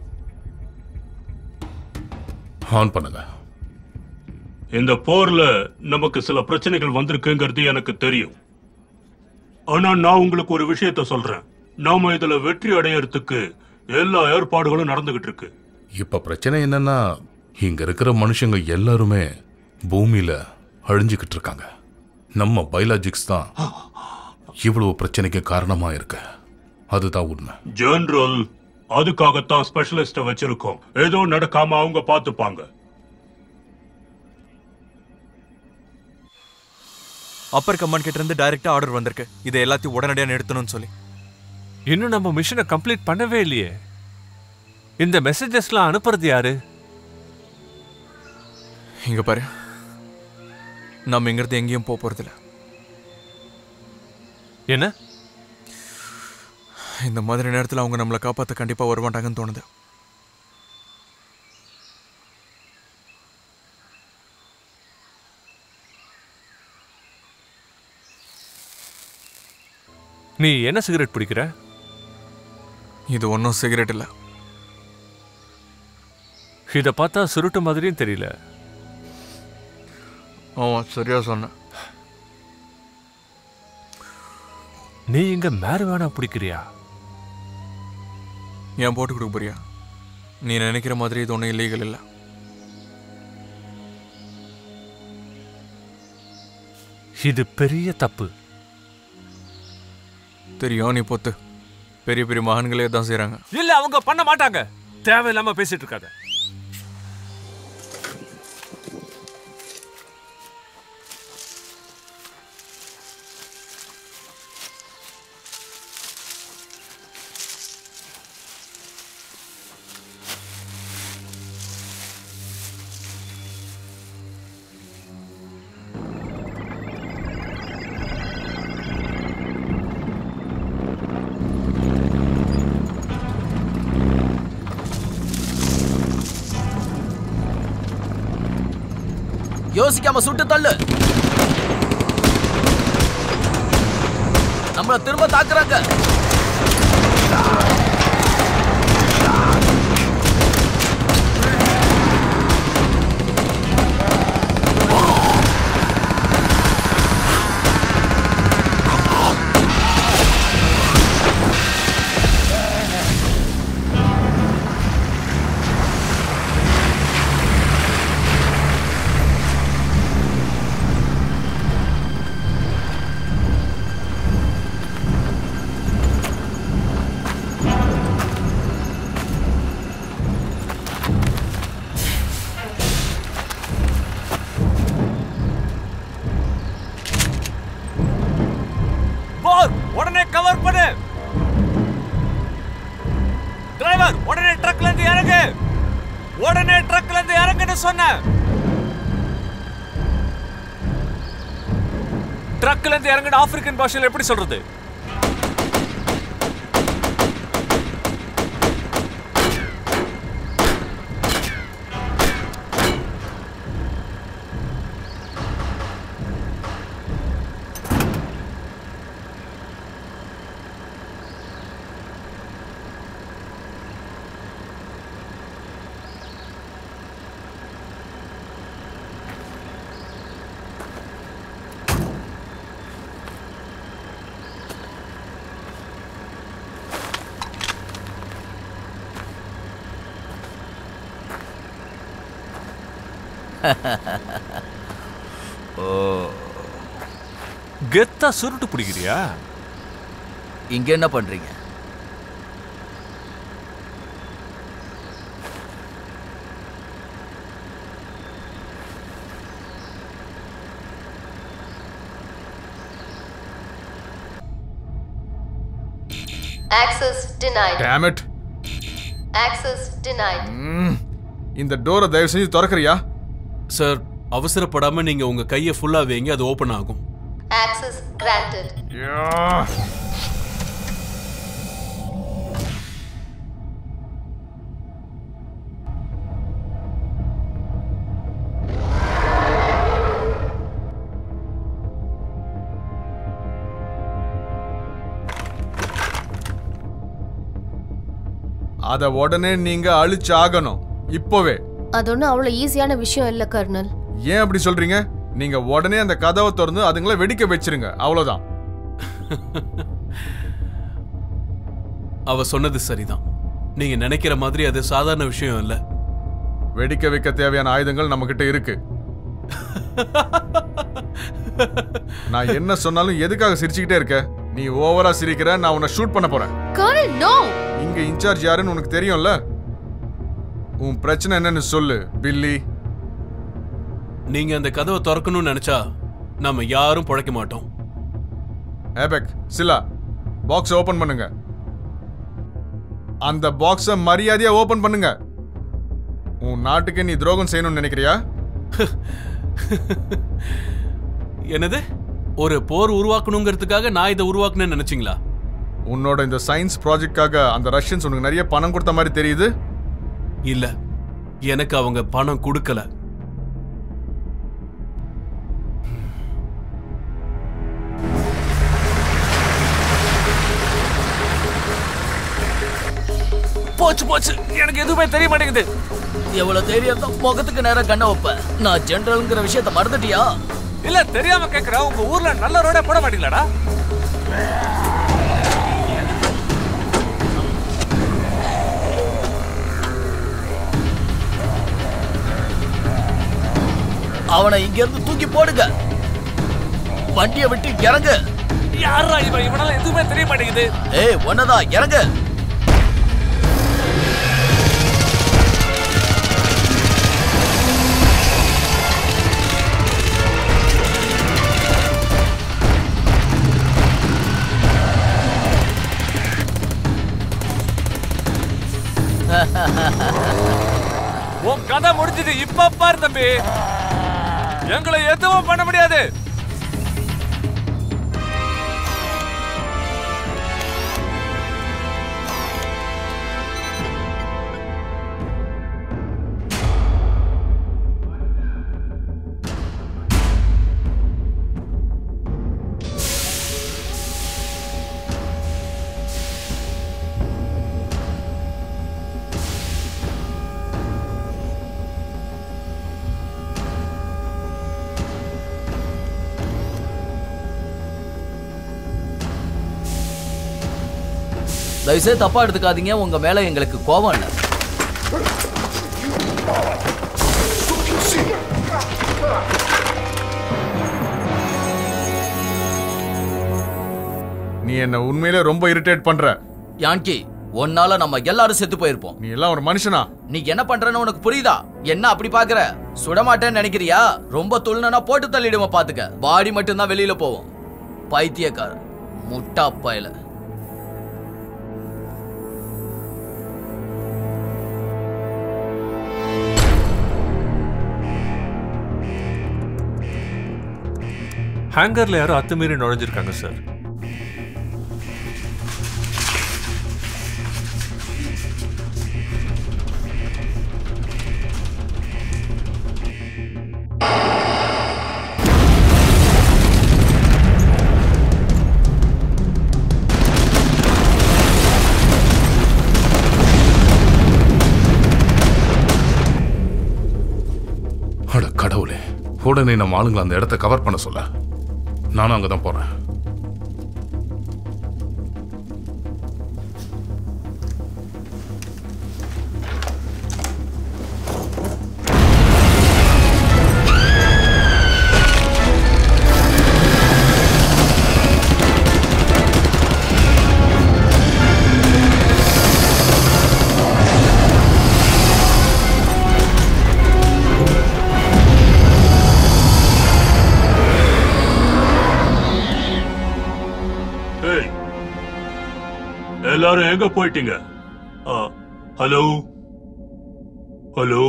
S8: ஆன் பண்ணுங்க
S9: இந்த போர்ல நமக்கு சில பிரச்சனைகள் வந்திருக்குங்கிறது எனக்கு தெரியும் ஆனா நான் உங்களுக்கு ஒரு விஷயத்த சொல்றேன் நாம இதுல வெற்றி அடையறதுக்கு எல்லா ஏற்பாடுகளும் நடந்துகிட்டு இருக்கு
S8: இப்ப பிரச்சனை என்னன்னா இங்க இருக்கிற மனுஷங்க எல்லாருமே பூமியில அழிஞ்சுக்கிட்டு இருக்காங்க நம்ம பயாலஜிக்ஸ் தான் இவ்வளவு பிரச்சனைக்கு காரணமா இருக்கு அதுதான் உண்மை
S9: ஜெனரல் அதுக்காகத்தான் ஸ்பெஷலிஸ்ட வச்சிருக்கோம் ஏதோ நடக்காம அவங்க பாத்துப்பாங்க
S6: அப்பர் கமாண்ட் கிட்ட இருந்து டைரக்டா ஆர்டர் வந்திருக்கு இதை எல்லாத்தையும் உடனடியா நிறுத்தணும்னு சொல்லி
S3: இன்னும் நம்ம மிஷனை கம்ப்ளீட் பண்ணவே இல்லையே இந்த மெசேஜஸ்லாம் அனுப்புறது யாரு
S6: இங்க பாரு நம்ம இங்கிருந்து எங்கேயும் போக போறதில்ல
S3: என்ன
S6: இந்த மாதிரி நேரத்தில் அவங்க நம்மளை காப்பாற்ற கண்டிப்பா வரமாட்டாங்கன்னு தோணுது
S3: நீ என்ன சிகரெட் பிடிக்கிற
S6: இது ஒன்றும் சிகரெட் இல்லை
S3: இத பார்த்தா சுருட்டு மாதிரியும் தெரியல
S6: ஆமா சரியா சொன்னேன்
S3: நீ இங்க மேரவானா பிடிக்கிறியா
S6: ஏன் போட்டு கொடுக்க போறியா நீ நினைக்கிற மாதிரி இது ஒன்றும் இல்லீகல் இல்லை
S3: இது பெரிய தப்பு
S6: தெரியும் நீ பொத்து பெரிய பெரிய மகான்களே தான் செய்கிறாங்க
S3: இல்ல அவங்க பண்ண மாட்டாங்க தேவையில்லாம பேசிட்டு இருக்காத
S4: யோசிக்காம சுட்டு தள்ளு நம்மள திரும்ப தாக்குறாங்க
S3: போர் உடனே கவர் பண்ணு டிரைவர் உடனே ட்ரக்ல இருந்து இறங்கு உடனே ட்ரக்ல இருந்து இறங்குன்னு சொன்ன ட்ரக்ல இருந்து இறங்குன்னு ஆப்பிரிக்கன் பாஷையில் எப்படி சொல்றது
S4: ஓ
S3: கெத்தா சுருட்டு பிடிக்கிறியா
S4: இங்க என்ன பண்றீங்க
S2: Access denied.
S7: Damn it.
S2: Access denied.
S7: ம். இந்த டோரை தயவு செஞ்சு திறக்கறியா
S5: சார் அவசரப்படாம நீங்க உங்க கையை ஃபுல்லா வைங்க அது ஓபன் ஆகும்
S2: ஆக்சஸ் கிராண்டட்
S7: அதை உடனே நீங்க அழிச்சாகணும் இப்போவே
S2: அது ஒன்றும் அவ்வளோ ஈஸியான விஷயம் இல்லை கர்னல்
S7: ஏன் அப்படி சொல்றீங்க நீங்க உடனே அந்த கதவை திறந்து அதுங்களை வெடிக்க வச்சிருங்க அவ்வளவுதான்
S5: அவ சொன்னது சரிதான் நீங்க நினைக்கிற மாதிரி அது சாதாரண விஷயம் இல்ல
S7: வெடிக்க வைக்க தேவையான ஆயுதங்கள் நம்ம கிட்ட இருக்கு நான் என்ன சொன்னாலும் எதுக்காக சிரிச்சுக்கிட்டே இருக்க நீ ஓவரா சிரிக்கிற நான் உன்னை ஷூட் பண்ண போறேன்
S1: கர்னல் நோ
S7: இங்க இன்சார்ஜ் யாருன்னு உனக்கு தெரியும்ல உன் பிரச்சனை என்னன்னு சொல்லு பில்லி
S5: நீங்க அந்த கதவை திறக்கணும்னு நினைச்சா நம்ம யாரும் பிழைக்க மாட்டோம்
S7: ஏபெக் சிலா பாக்ஸ் ஓபன் பண்ணுங்க அந்த பாக்ஸ மரியாதையா ஓபன் பண்ணுங்க உன் நாட்டுக்கு நீ துரோகம் செய்யணும்னு நினைக்கிறியா
S5: என்னது ஒரு போர் உருவாக்கணுங்கிறதுக்காக நான் இதை உருவாக்குனேன்னு நினைச்சீங்களா
S7: உன்னோட இந்த சயின்ஸ் ப்ராஜெக்ட்காக அந்த ரஷ்யன்ஸ் உனக்கு நிறைய பணம் கொடுத்த மாதிரி தெரியுது
S5: இல்ல எனக்கு அவங்க பணம் கொடுக்கல
S4: போச்சு போச்சு எனக்கு எதுவுமே தெரிய மாட்டேங்குது எவ்வளவு தைரியம் தான் முகத்துக்கு நேரம் கண்ண வைப்ப நான் ஜெனரல்ங்கிற விஷயத்த மறந்துட்டியா
S3: இல்ல தெரியாம கேக்குற உங்க ஊர்ல நல்ல ரோடே போட மாட்டீங்களாடா
S4: அவனை இங்க இருந்து தூக்கி போடுங்க வண்டியை விட்டு இறங்கு
S3: யாரா இவன் இவனால எதுவுமே தெரிய மாட்டேங்குது
S4: ஏய் ஒன்னதான் இறங்கு
S3: உன் கதை முடிஞ்சது இப்ப பாரு தம்பி எங்களை எதுவும் பண்ண முடியாது
S4: தயவுசெய்து தப்பா எடுத்துக்காதீங்க உங்க மேல எங்களுக்கு கோபம் இல்ல
S7: நீ என்ன உண்மையிலே ரொம்ப இரிட்டேட் பண்ற
S4: யான்கி உன்னால நம்ம எல்லாரும் செத்து போயிருப்போம்
S7: நீ எல்லாம் ஒரு மனுஷனா
S4: நீ என்ன பண்றன்னு உனக்கு புரியுதா என்ன அப்படி பாக்குற சுடமாட்டேன்னு நினைக்கிறியா ரொம்ப துள்ளுனா போட்டு தள்ளிடுமா பாத்துக்க பாடி மட்டும்தான் வெளியில போவோம் பைத்தியக்கார முட்டா பயல
S3: ஹேங்கர்ல யாரோ அத்துமீறி நுழைஞ்சிருக்காங்க சார்
S8: அட கடவுளே உடனே நம்ம ஆளுங்களை அந்த இடத்த கவர் பண்ண சொல்ல நானும் அங்கே தான் போகிறேன்
S9: ஏய் எல்லாரும் எங்க போயிட்டீங்க ஆ, ஹலோ ஹலோ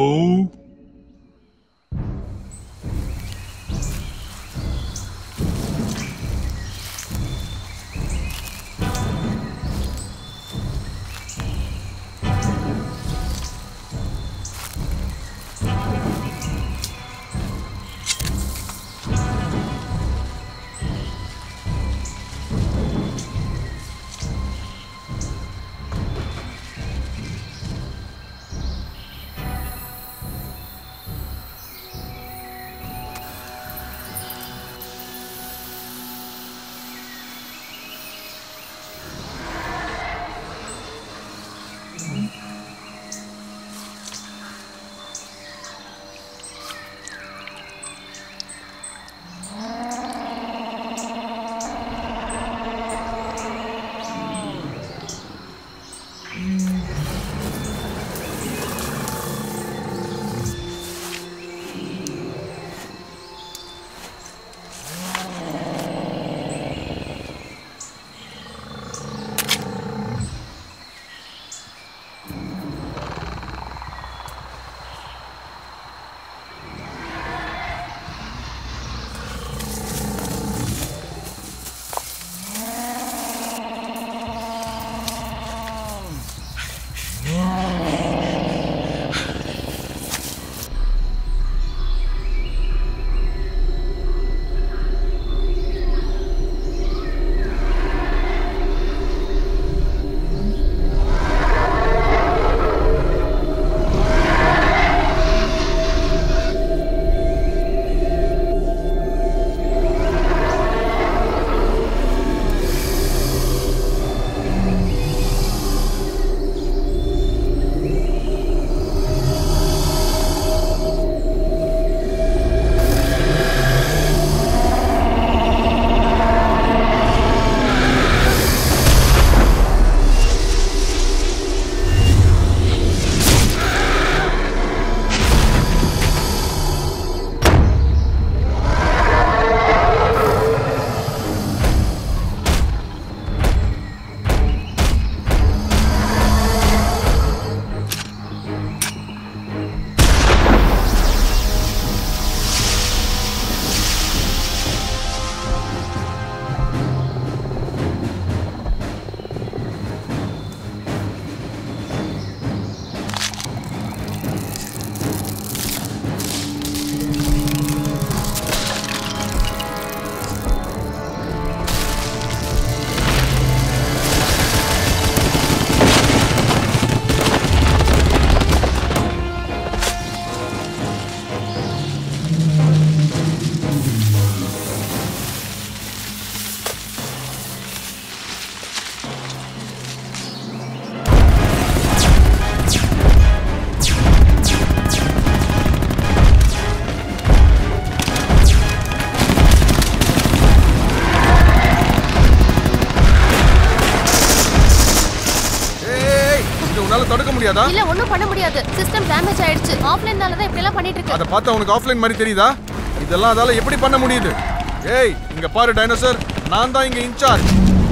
S7: முடியாதா
S2: இல்ல ஒண்ணும் பண்ண முடியாது சிஸ்டம் டேமேஜ் ஆயிடுச்சு ஆஃப்லைன்னால தான் இப்படி எல்லாம் பண்ணிட்டு இருக்கு
S7: அதை பார்த்தா உனக்கு ஆஃப்லைன் மாதிரி தெரியுதா இதெல்லாம் அதால எப்படி பண்ண முடியுது ஏய் இங்க பாரு டைனோசர் நான் தான் இங்க இன்சார்ஜ்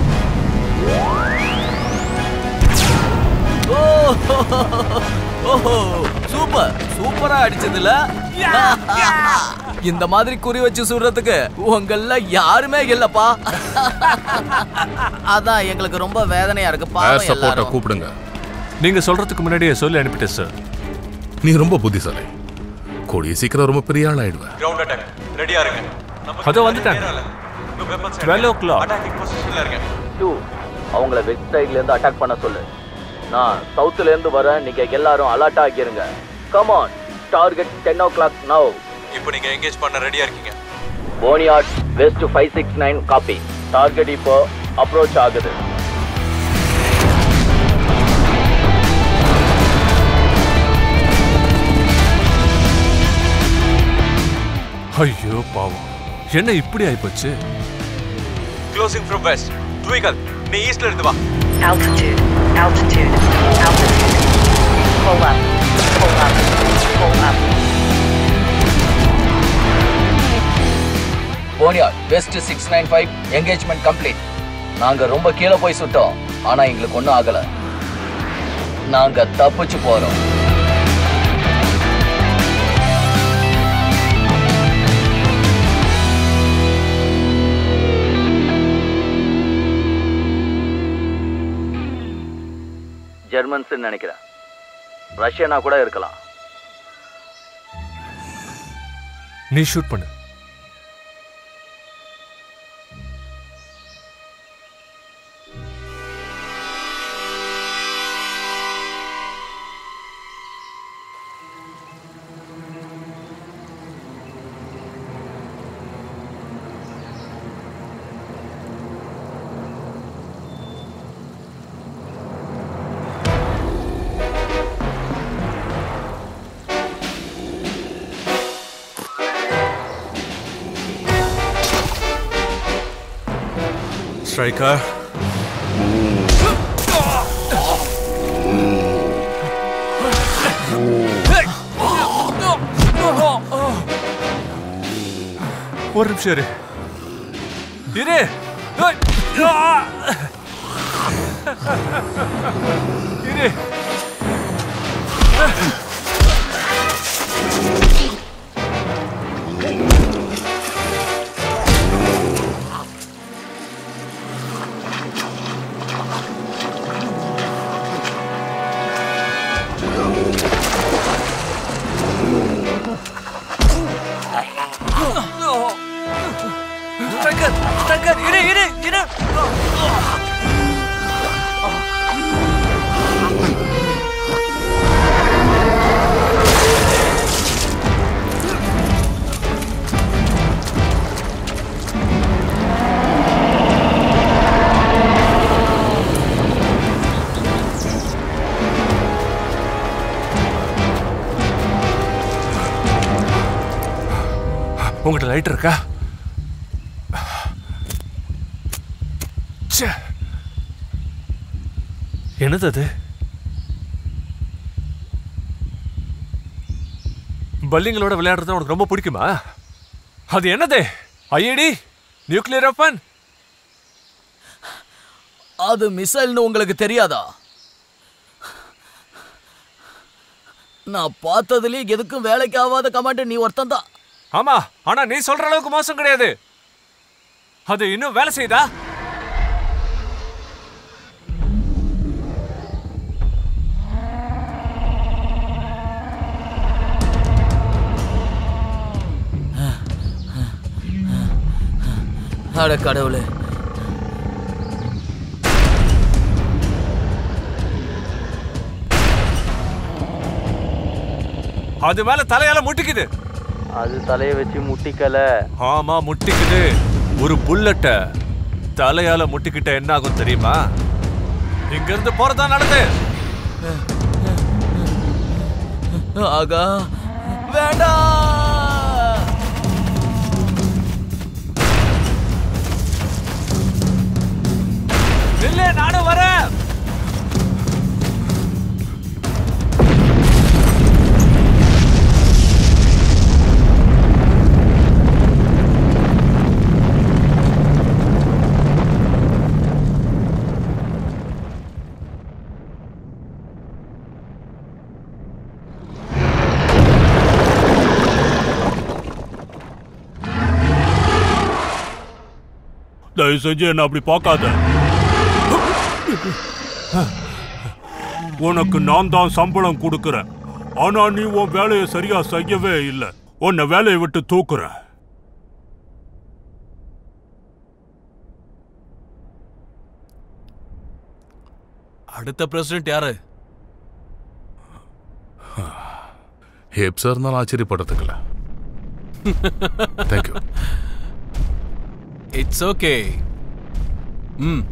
S4: ஓஹோ சூப்பர் சூப்பரா அடிச்சதுல இந்த மாதிரி குறி வச்சு சுடுறதுக்கு உங்கள யாருமே இல்லப்பா அதான் எங்களுக்கு ரொம்ப வேதனையா இருக்கு
S8: ஏர்
S4: பாவம்
S8: சப்போர்ட்டை
S4: எல்லாரும்
S8: கூப்பிடுங்க
S3: நீங்க சொல்றதுக்கு முன்னாடியே சொல்லி அனுப்பிட்டேன் சார்
S8: நீ ரொம்ப புத்திசாலி கூடிய சீக்கிரம் ரொம்ப பெரிய ஆள் ஆயிடுவேன்
S6: கிரவுண்ட் அட்டாக் ரெடியா இருங்க
S3: அதோ வந்துட்டாங்க டுவெல் ஓ கிளாக்
S6: அட்டாக்கிங் பொசிஷன்ல இருங்க
S4: டூ அவங்கள வெஸ்ட் சைடுல இருந்து அட்டாக் பண்ண சொல்லு நான் சவுத்துல இருந்து வரேன் நீங்க எல்லாரும் அலர்ட் ஆகிருங்க come on target ten o'clock now
S6: இப்போ நீங்க எங்கேஜ் பண்ண ரெடியா இருக்கீங்க
S4: போனியாட் west five six nine copy target இப்போ அப்ரோச் ஆகுது
S3: ஐயோ பாவம் என்ன இப்படி ஆயிப்போச்சு
S6: க்ளோசிங் ஃப்ரம் வெஸ்ட் ட்விகல் நீ ஈஸ்ட்ல இருந்து வா
S10: Altitude, altitude, altitude. Pull up, pull up, pull up.
S4: போனியாட் west six nine five engagement complete நாங்க ரொம்ப கீழே போய் சுட்டோம் ஆனா எங்களுக்கு ஒன்றும் ஆகல நாங்க தப்பிச்சு போறோம் ஜெர்மன்ஸ் நினைக்கிறேன் ரஷ்யனா கூட இருக்கலாம்
S3: நீ ஷூட் பண்ணு ஸ்ட்ரைக்கர் ஒரு நிமிஷம் இரு இரு ஏய், ஆ! இரு ஸ்ட்ரைக்கர் ஸ்ட்ரைக்கர் இரு இரு இரு உங்ககிட்ட லைட் இருக்கா ச்சே. என்னது அது பல்லிங்களோட விளையாடுறது உனக்கு ரொம்ப பிடிக்குமா அது என்னது ஐஏடி நியூக்ளியர் வெப்பன்
S4: அது மிசைல்னு உங்களுக்கு தெரியாதா நான் பார்த்ததுலயே எதுக்கும் வேலைக்கு ஆகாத கமாண்ட் நீ ஒருத்தன் தான்
S3: ஆமா ஆனா நீ சொல்ற அளவுக்கு மோசம் கிடையாது அது இன்னும் வேலை செய்யுதா
S4: அட கடவுளே
S3: அது மேல தலையால முட்டிக்குது
S4: அது தலையை வச்சு முட்டிக்கல
S3: ஆமா முட்டிக்குது ஒரு புல்லட்ட தலையால முட்டிக்கிட்ட என்ன ஆகும் தெரியுமா இங்க இருந்து போறதா நல்லது
S4: ஆகா வேண்டாம்
S3: இல்ல நானும் வரேன்
S9: தயவு செஞ்சு என்ன அப்படி பார்க்காத உனக்கு நான் தான் சம்பளம் கொடுக்கறேன் ஆனா நீ உன் வேலையை சரியா செய்யவே இல்லை உன்னை வேலையை விட்டு தூக்குற
S5: அடுத்த பிரசிடென்ட் யாரு
S8: ஹேப்ஸா இருந்தாலும் ஆச்சரியப்படுறதுக்குல தேங்க்யூ
S5: இட்ஸ் ஓகே ம்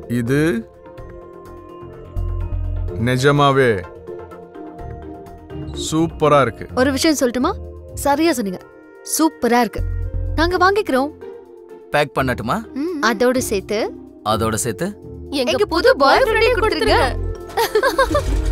S7: இது நிஜமாவே சூப்பரா இருக்கு
S1: ஒரு விஷயம் சொல்லட்டுமா சரியா சொன்னீங்க சூப்பரா இருக்கு நாங்க வாங்கிக்கிறோம்
S4: பேக் பண்ணட்டுமா
S1: அதோட சேர்த்து
S4: அதோட சேர்த்து
S2: எங்க
S1: எங்க புது பாய் ஃப்ரெண்டே கொடுத்துருங்க